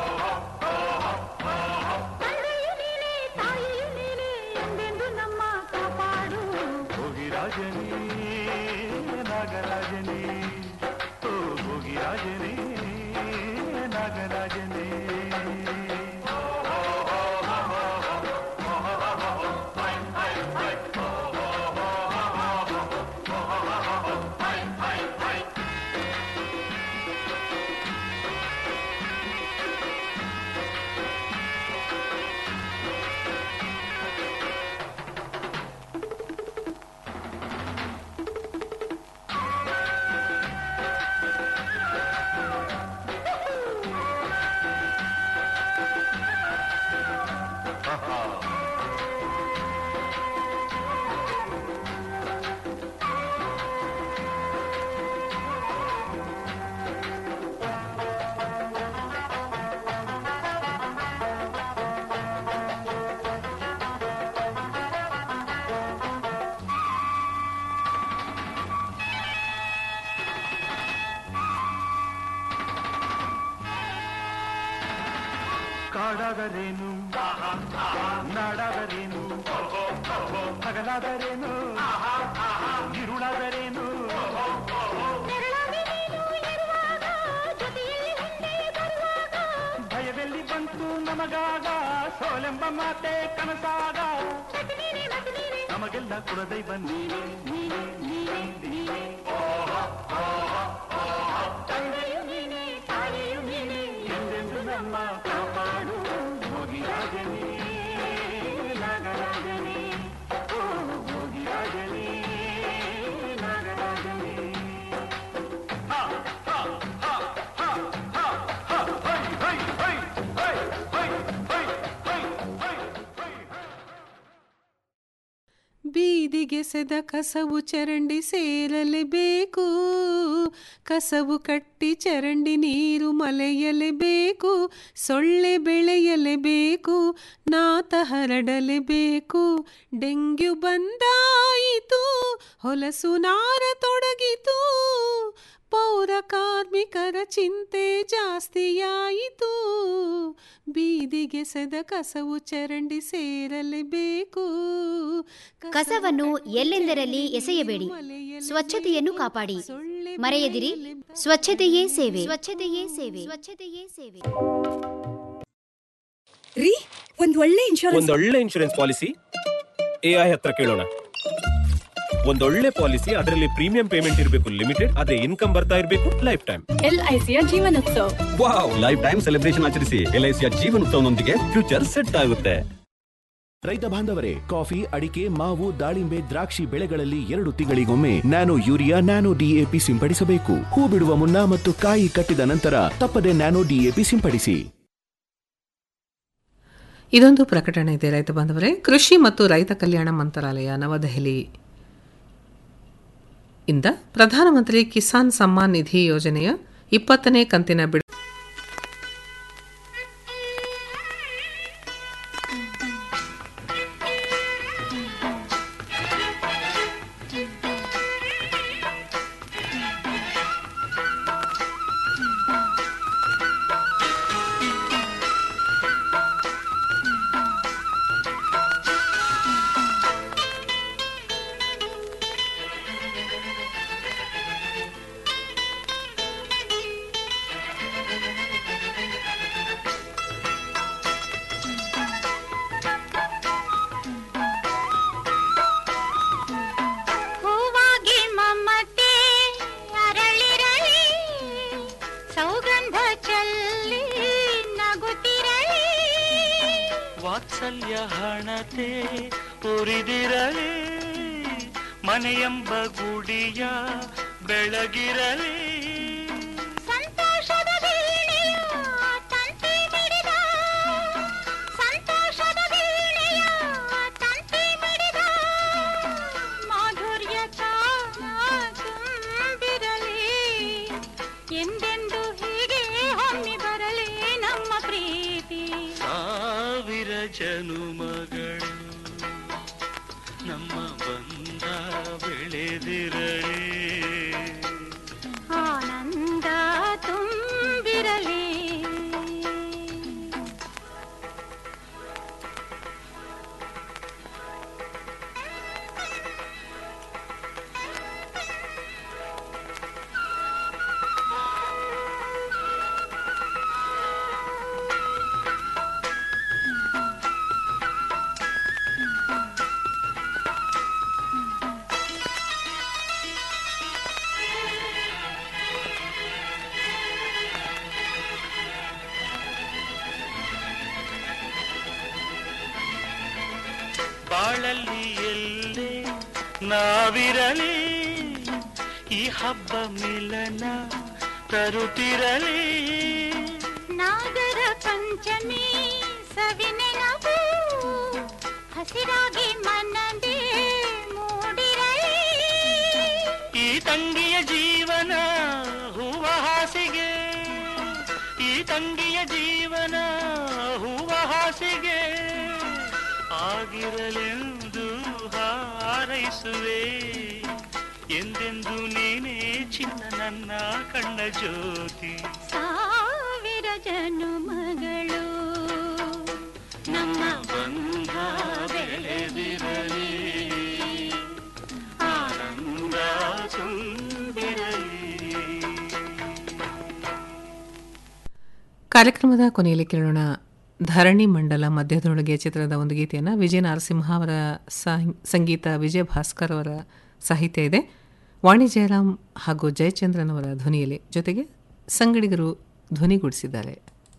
ತಂದೆಯು ನೀನೆ ತಾಯಿಯು ನೀನೆ ಎಂದೆಂದು ನಮ್ಮ ಕಾಪಾಡು ಹೋಗಿ ರಾಜನೇ ನಾಗರಾಜನೇ ಕಾಡಾದರೇನು ನಾಡಾದರೇನು ಹಗಲಾದರೇನು ಇರುಳಾದರೇನು ಭಯವೆಲ್ಲಿ ಬಂತು ನಮಗಾಗ ಸೋಲೆಂಬ ಮಾತೆ ಕನಸಾಗ ನಮಗೆಲ್ಲ ಕುಲದೈವ ನೀನೆ ನೀನೆ ನೀನೆ ನೀನೆ ತಂದೆಯು ನೀನೆ ತಾಯಿಯು ನೀನೆ ಎಂದೆಂದು ನಮ್ಮ ಕಾಪಾಡು ಭೋಗಿರಾಜನೇ ನಾಗರಾಜನೇ ಓ ಭೋಗಿರಾಜನೇ ನಾಗರಾಜನೇ ಹಾ ಹಾ ಹಾ ಹಾ ಹಾ ಹಾ ಹೈ ಹೈ ಹೈ ಹೈ ಹೈ ಹೈ ಹೈ ಹೈ ಹೈ ಬೀದಿಗೆ ಸೆದ ಕಸವು ಚರಂಡಿ ಸೇರಲೇಬೇಕು ಕಸವು ಕಟ್ಟಿ ಚರಂಡಿ ನೀರು ಮಲೆಯಲೇಬೇಕು ಸೊಳ್ಳೆ ಬೆಳೆಯಲೇಬೇಕು ನಾತ ಹರಡಲೇಬೇಕು ಡೆಂಗ್ಯೂ ಬಂದಾಯಿತು ಹೊಲಸು ನಾರ ತೊಡಗಿತು ಪೌರ ಕಾರ್ಮಿಕರ ಚಿಂತೆ ಜಾಸ್ತಿಯಾಯಿತು ಬೀದಿಗೆ ಸೆದ ಕಸವು ಚರಂಡಿ ಸೇರಲೇಬೇಕು ಕಸವನ್ನು ಎಲ್ಲೆಂದರಲ್ಲಿ ಎಸೆಯಬೇಡಿ ಸ್ವಚ್ಛತೆಯನ್ನು ಕಾಪಾಡಿ ಮರೆಯದಿರಿ ಸ್ವಚ್ಛತೆಯೇ ಸೇವೆ ಸ್ವಚ್ಛತೆಯೇ ಸೇವೆ ಸ್ವಚ್ಛತೆಯೇ ಸೇವೆ ರೀ ಒಂದ್ ಒಳ್ಳೆ ಇನ್ಶೂರೆನ್ಸ್ ಒಂದೊಳ್ಳೆ ಇನ್ಶೂರೆನ್ಸ್ ಪಾಲಿಸಿ ಎ ಐ ಹತ್ರ ಕೇಳೋಣ ಒಂದೊಳ್ಳೆ ಪಾಲಿಸಿ ಅದರಲ್ಲಿ ಪ್ರೀಮಿಯಂ ಪೇಮೆಂಟ್ ಇರಬೇಕು ಲಿಮಿಟೆಡ್ ಅದೇ ಇನ್ಕಮ್ ಬರ್ತಾ ಇರಬೇಕು ಲೈಫ್ ಟೈಮ್ ಎಲ್ ಐ ಸಿಯ ಜೀವನೋತ್ಸವ ವಾವ್ ಲೈಫ್ ಟೈಮ್ ಸೆಲೆಬ್ರೇಷನ್ ಆಚರಿಸಿ ಎಲ್ ಐ ಸಿಯ ಜೀವನೋತ್ಸವನೊಂದಿಗೆ ಫ್ಯೂಚರ್ ಸೆಟ್ ಆಗುತ್ತೆ ರೈತ ಬಾಂಧವರೇ ಕಾಫಿ ಅಡಿಕೆ ಮಾವು ದಾಳಿಂಬೆ ದ್ರಾಕ್ಷಿ ಬೆಳೆಗಳಲ್ಲಿ ಎರಡು ತಿಂಗಳಿಗೊಮ್ಮೆ ನ್ಯಾನೋ ಯೂರಿಯಾ ನ್ಯಾನೋ ಡಿಎಪಿ ಸಿಂಪಡಿಸಬೇಕು ಹೂ ಬಿಡುವ ಮುನ್ನ ಮತ್ತು ಕಾಯಿ ಕಟ್ಟಿದ ನಂತರ ತಪ್ಪದೆ ನ್ಯಾನೋ ಡಿಎಪಿ ಸಿಂಪಡಿಸಿ ಇದೊಂದು ಪ್ರಕಟಣೆ ಇದೆ ರೈತ ಬಾಂಧವರೇ ಕೃಷಿ ಮತ್ತು ರೈತ ಕಲ್ಯಾಣ ಮಂತ್ರಾಲಯ ನವದೆಹಲಿ ಇಂದ ಪ್ರಧಾನಮಂತ್ರಿ ಕಿಸಾನ್ ಸಮ್ಮಾನ್ ನಿಧಿ ಯೋಜನೆಯ ಇಪ್ಪತ್ತನೇ ಕಂತಿನ ಬಿಡು ಹೂವಾಗಿ ಮಮತೆ ಅರಳಿರಲಿ ಸೌಗಂಧ ಚಲ್ಲಿ ನಗುತ್ತಿರಲಿ ವಾತ್ಸಲ್ಯ ಹಣತೆ ಉರಿದಿರಲಿ ಮನೆಯೆಂಬ ಗುಡಿಯ ಬೆಳಗಿರಲಿ ಸಂತೋಷದ ವೀಣೆಯ ತಂತಿ ಮಿಡಿದ ಸಂತೋಷದ ವೀಣೆಯ ತಂತಿ ಮಿಡಿದ ಮಾಧುರ್ಯ ತುಂಬಿರಲಿ ಎಂದೆಂದು ಹೀಗೆ ಹೊಮ್ಮಿ ಬರಲಿ ನಮ್ಮ ಪ್ರೀತಿ ಸಾವಿರ ಜನುಮಗಳು ನಮ್ಮ ಬಂಧ ಬೆಳೆದಿರಲಿ ಆನಂದ ತುಂಬಿರಲಿ ಬಾಳಲ್ಲಿ ಎಲ್ಲೇ ನಾವಿರಲಿ ಈ ಹಬ್ಬ ಮಿಲನ ತರುತ್ತಿರಲಿ ನಾಗರ ಪಂಚಮಿ ಸವಿನೆನವು ಹಸಿರಾಗಿ ಮನದೇ ಮೂಡಿರಲಿ ಈ ತಂಗಿಯ ಜೀವನ ಹೂವ ಹಾಸಿಗೆ ಈ ತಂಗಿಯ ಜೀವನ ಹೂವ ಹಾಸಿಗೆ ಆಗಿರಲೆಂದು ಹಾರೈಸುವೆ ಎಂದೆಂದು ನೀನೇ ಚಿನ್ನ ನನ್ನ ಕಣ್ಣ ಜ್ಯೋತಿ ಸಾವಿರ ಜನುಮಗಳು ಕಾರ್ಯಕ್ರಮದ ಕೊನೆಯಲ್ಲಿ ಕೇಳೋಣ ಧರಣಿ ಮಂಡಲ ಮಧ್ಯದೊಳಗೆ ಚಿತ್ರದ ಒಂದು ಗೀತೆಯನ್ನು ವಿಜಯ ನರಸಿಂಹ ಅವರ ಸಾಹಿ- ಸಂಗೀತ ವಿಜಯ ಭಾಸ್ಕರ್ ಅವರ ಸಾಹಿತ್ಯ ಇದೆ ವಾಣಿ ಜಯರಾಮ್ ಹಾಗೂ ಜಯಚಂದ್ರನ್ ಅವರ ಧ್ವನಿಯಲ್ಲಿ ಜೊತೆಗೆ ಸಂಗಡಿಗರು ಧ್ವನಿಗೂಡಿಸಿದ್ದಾರೆ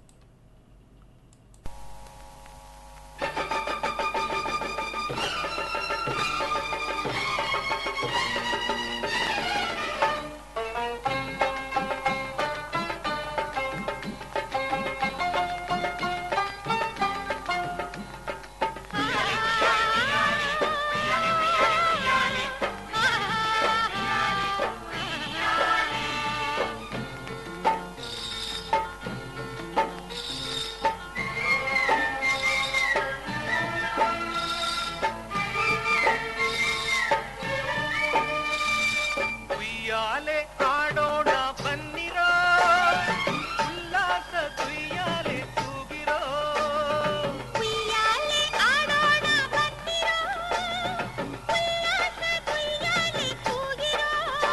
ಉಯ್ಯಾಲೆ ಆಡೋಣ ಬನ್ನಿರೋ ಉಲ್ಲಾಸ ತುಯ್ಯಾಲೆ ತೂಗಿರೋ ಉಯ್ಯಾಲೆ ಆಡೋಣ ಬನ್ನಿರೋ ಉಲ್ಲಾಸ ತುಯ್ಯಾಲೆ ತೂಗಿರೋ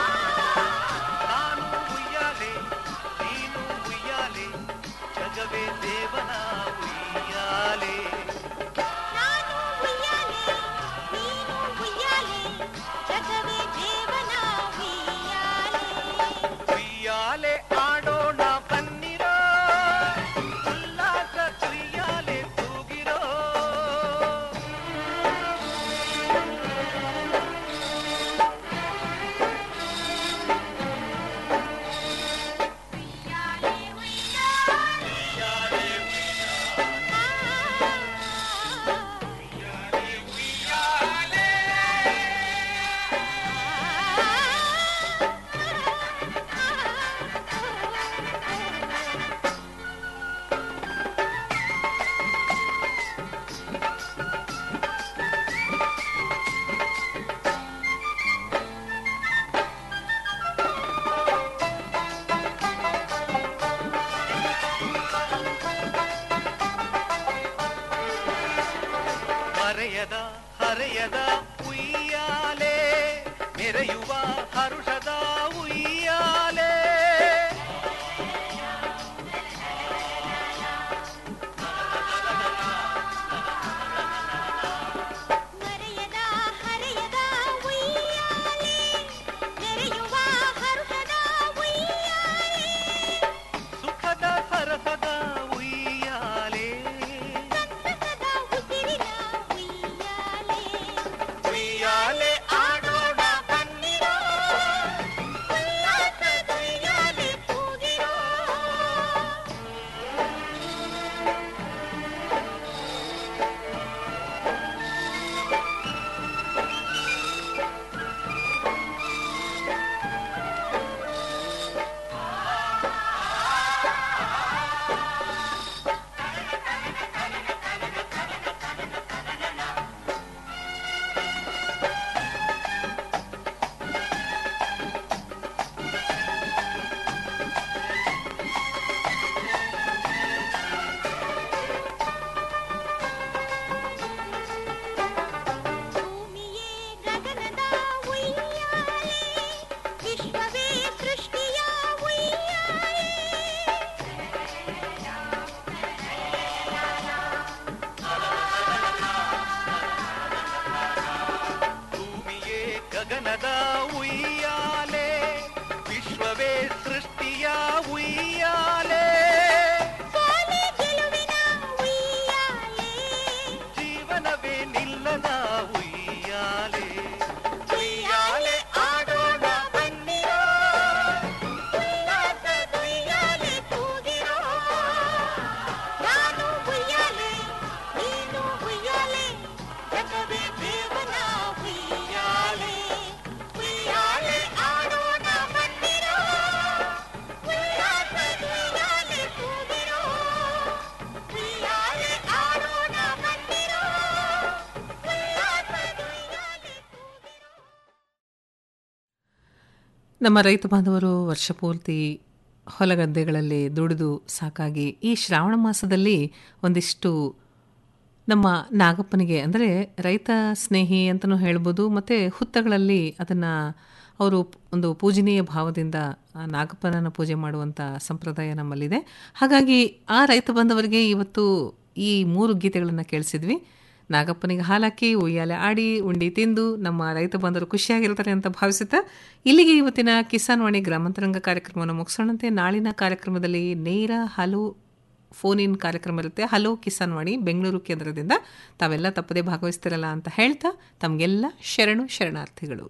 ನಾನು ಉಯ್ಯಾಲೆ ನೀನು ಉಯ್ಯಾಲೆ ಜಗವೇ ದೇವನ ಉಯ್ಯಾಲೆ ನಾನು ಉಯ್ಯಾಲೆ ನೀನು ಉಯ್ಯಾಲೆ ಜಗವೇ ದೇವನ ಉಯ್ಯಾಲೆ ಆಡೋಣ ಬನ್ನಿರೋ ಉಲ್ಲಾಸ ತುಯ್ಯಾಲೆ ತೂಗಿರೋ ಮರೆಯದ ಹರೆಯದ ಉಯ್ಯಾಲೆ ಮೆರೆಯುವ ಹರುಷದ ಉಯ್ಯಾಲೆ ಮರೆಯದ ಹರೆಯದ ಉಯ್ಯಾಲೆ ಮೆರೆಯುವ ಹರುಷದ ಉಯ್ಯಾಲೆ ಸುಖದ ಸರಸದ ಉಯ್ಯಾಲೆ ಉಯ್ಯಾಲೆ ಆಡೋಣ ಬನ್ನಿರೋ ಉಲ್ಲಾಸ ಉಯ್ಯಾಲೆ ತೂಗಿರೋ ಭೂಮಿಯೇ ಗಗನದ ಉಯ್ಯಾಲೆ ವಿಶ್ವವೇ ಸೃಷ್ಟಿಯ ಉಯ್ಯಾಲೆ ಭೂಮಿಯೇ ಗಗನದ ಉಯ್ಯಾಲೆ ವಿಶ್ವವೇ ಸೃಷ್ಟಿಯ ಉಯ್ಯಾಲೆ ಜೀವನವೇ ನಿಲ್ಲದ ಉಯ್ಯಾಲೆ ಉಯ್ಯಾಲೆ ಆಡೋಣ ಬನ್ನಿರೋ ಉಲ್ಲಾಸದ ಉಯ್ಯಾಲೆ ತೂಗಿರೋ ನಾನು ಉಯ್ಯಾಲೆ ನೀನು ಉಯ್ಯಾಲೆ ಜಗವೇ ದೇವನ ಉಯ್ಯಾಲೆ ಉಯ್ಯಾಲೆ ಆಡೋಣ ಬನ್ನಿರೋ ಉಲ್ಲಾಸದ ಉಯ್ಯಾಲೆ ತೂಗಿರೋ ಉಯ್ಯಾಲೆ ಆಡೋಣ ಬನ್ನಿರೋ ಉಲ್ಲಾಸದ ಉಯ್ಯಾಲೆ ನಮ್ಮ ರೈತ ಬಾಂಧವರು ವರ್ಷಪೂರ್ತಿ ಹೊಲಗದ್ದೆಗಳಲ್ಲಿ ದುಡಿದು ಸಾಕಾಗಿ ಈ ಶ್ರಾವಣ ಮಾಸದಲ್ಲಿ ಒಂದಿಷ್ಟು ನಮ್ಮ ನಾಗಪ್ಪನಿಗೆ ಅಂದರೆ ರೈತ ಸ್ನೇಹಿ ಅಂತಲೂ ಹೇಳ್ಬೋದು ಮತ್ತು ಹುತ್ತಗಳಲ್ಲಿ ಅದನ್ನು ಅವರು ಒಂದು ಪೂಜನೀಯ ಭಾವದಿಂದ ಆ ನಾಗಪ್ಪನನ್ನು ಪೂಜೆ ಮಾಡುವಂಥ ಸಂಪ್ರದಾಯ ನಮ್ಮಲ್ಲಿದೆ ಹಾಗಾಗಿ ಆ ರೈತ ಬಂದವರಿಗೆ ಇವತ್ತು ಈ ಮೂರು ಗೀತೆಗಳನ್ನು ಕೇಳಿಸಿದ್ವಿ ನಾಗಪ್ಪನಿಗೆ ಹಾಲಾಕಿ ಉಯ್ಯಾಲೆ ಆಡಿ ಉಂಡಿ ತಿಂದು ನಮ್ಮ ರೈತ ಬಂದರು ಖುಷಿಯಾಗಿರ್ತಾರೆ ಅಂತ ಭಾವಿಸುತ್ತಾ ಇಲ್ಲಿಗೆ ಇವತ್ತಿನ ಕಿಸಾನ್ ವಾಣಿ ಗ್ರಾಮಾಂತರಂಗ ಕಾರ್ಯಕ್ರಮವನ್ನು ಮುಗಿಸೋಣಂತೆ ನಾಳಿನ ಕಾರ್ಯಕ್ರಮದಲ್ಲಿ ನೇರ ಹಲೋ ಫೋನ್ ಇನ್ ಕಾರ್ಯಕ್ರಮ ಇರುತ್ತೆ ಹಲೋ ಕಿಸಾನ್ ವಾಣಿ ಬೆಂಗಳೂರು ಕೇಂದ್ರದಿಂದ ತಾವೆಲ್ಲ ತಪ್ಪದೇ ಭಾಗವಹಿಸ್ತಿರಲ್ಲ ಅಂತ ಹೇಳ್ತಾ ತಮಗೆಲ್ಲ ಶರಣು ಶರಣಾರ್ಥಿಗಳು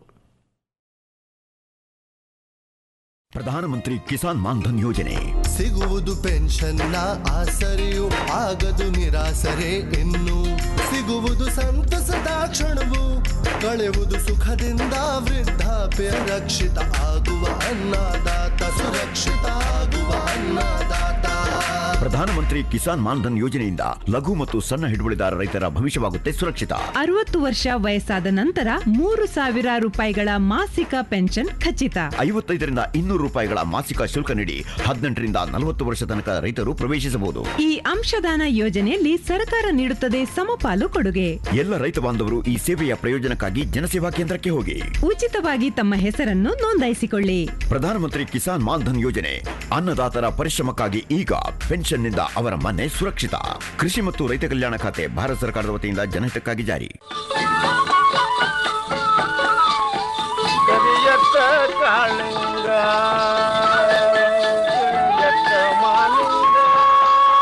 ಪ್ರಧಾನಮಂತ್ರಿ ಕಿಸಾನ್ ಮಾನ್ಧನ್ ಯೋಜನೆ ಸಿಗುವುದು ಪೆನ್ಷನ್ನ ಆಸರೆಯು ಆಗದು ನಿರಾಸರೆ ಇನ್ನು ಸಿಗುವುದು ಸಂತಸದ ಕ್ಷಣವು ಕಳೆಯುವುದು ಸುಖದಿಂದ ವೃದ್ಧಾಪ್ಯ ರಕ್ಷಿತ ಆಗುವ ಅನ್ನದಾತ ಸುರಕ್ಷಿತ ಆಗುವ ಅನ್ನದಾತ ಪ್ರಧಾನಮಂತ್ರಿ ಕಿಸಾನ್ ಮಾನ್ಧನ್ ಯೋಜನೆಯಿಂದ ಲಘು ಮತ್ತು ಸಣ್ಣ ಹಿಡುವಳಿದಾರ ರೈತರ ಭವಿಷ್ಯವಾಗುತ್ತೆ ಸುರಕ್ಷಿತ ಅರವತ್ತು ವರ್ಷ ವಯಸ್ಸಾದ ನಂತರ ಮೂರು ಸಾವಿರ ರೂಪಾಯಿಗಳ ಮಾಸಿಕ ಪೆನ್ಷನ್ ಖಚಿತ ಐವತ್ತೈದರಿಂದ ಇನ್ನೂರು ರೂಪಾಯಿಗಳ ಮಾಸಿಕ ಶುಲ್ಕ ನೀಡಿ ಹದಿನೆಂಟರಿಂದ ನಲವತ್ತು ವರ್ಷ ತನಕ ರೈತರು ಪ್ರವೇಶಿಸಬಹುದು ಈ ಅಂಶದಾನ ಯೋಜನೆಯಲ್ಲಿ ಸರ್ಕಾರ ನೀಡುತ್ತದೆ ಸಮಪಾಲು ಕೊಡುಗೆ ಎಲ್ಲ ರೈತ ಬಾಂಧವರು ಈ ಸೇವೆಯ ಪ್ರಯೋಜನಕ್ಕಾಗಿ ಜನಸೇವಾ ಕೇಂದ್ರಕ್ಕೆ ಹೋಗಿ ಉಚಿತವಾಗಿ ತಮ್ಮ ಹೆಸರನ್ನು ನೋಂದಾಯಿಸಿಕೊಳ್ಳಿ ಪ್ರಧಾನಮಂತ್ರಿ ಕಿಸಾನ್ ಮಾನ್ಧನ್ ಯೋಜನೆ ಅನ್ನದಾತರ ಪರಿಶ್ರಮಕ್ಕಾಗಿ ಈಗ ಪೆನ್ಷನ್ನಿಂದ ಅವರ ಮನೆ ಸುರಕ್ಷಿತ ಕೃಷಿ ಮತ್ತು ರೈತ ಕಲ್ಯಾಣ ಖಾತೆ ಭಾರತ ಸರ್ಕಾರದ ವತಿಯಿಂದ ಜನಹಿತಕ್ಕಾಗಿ ಜಾರಿ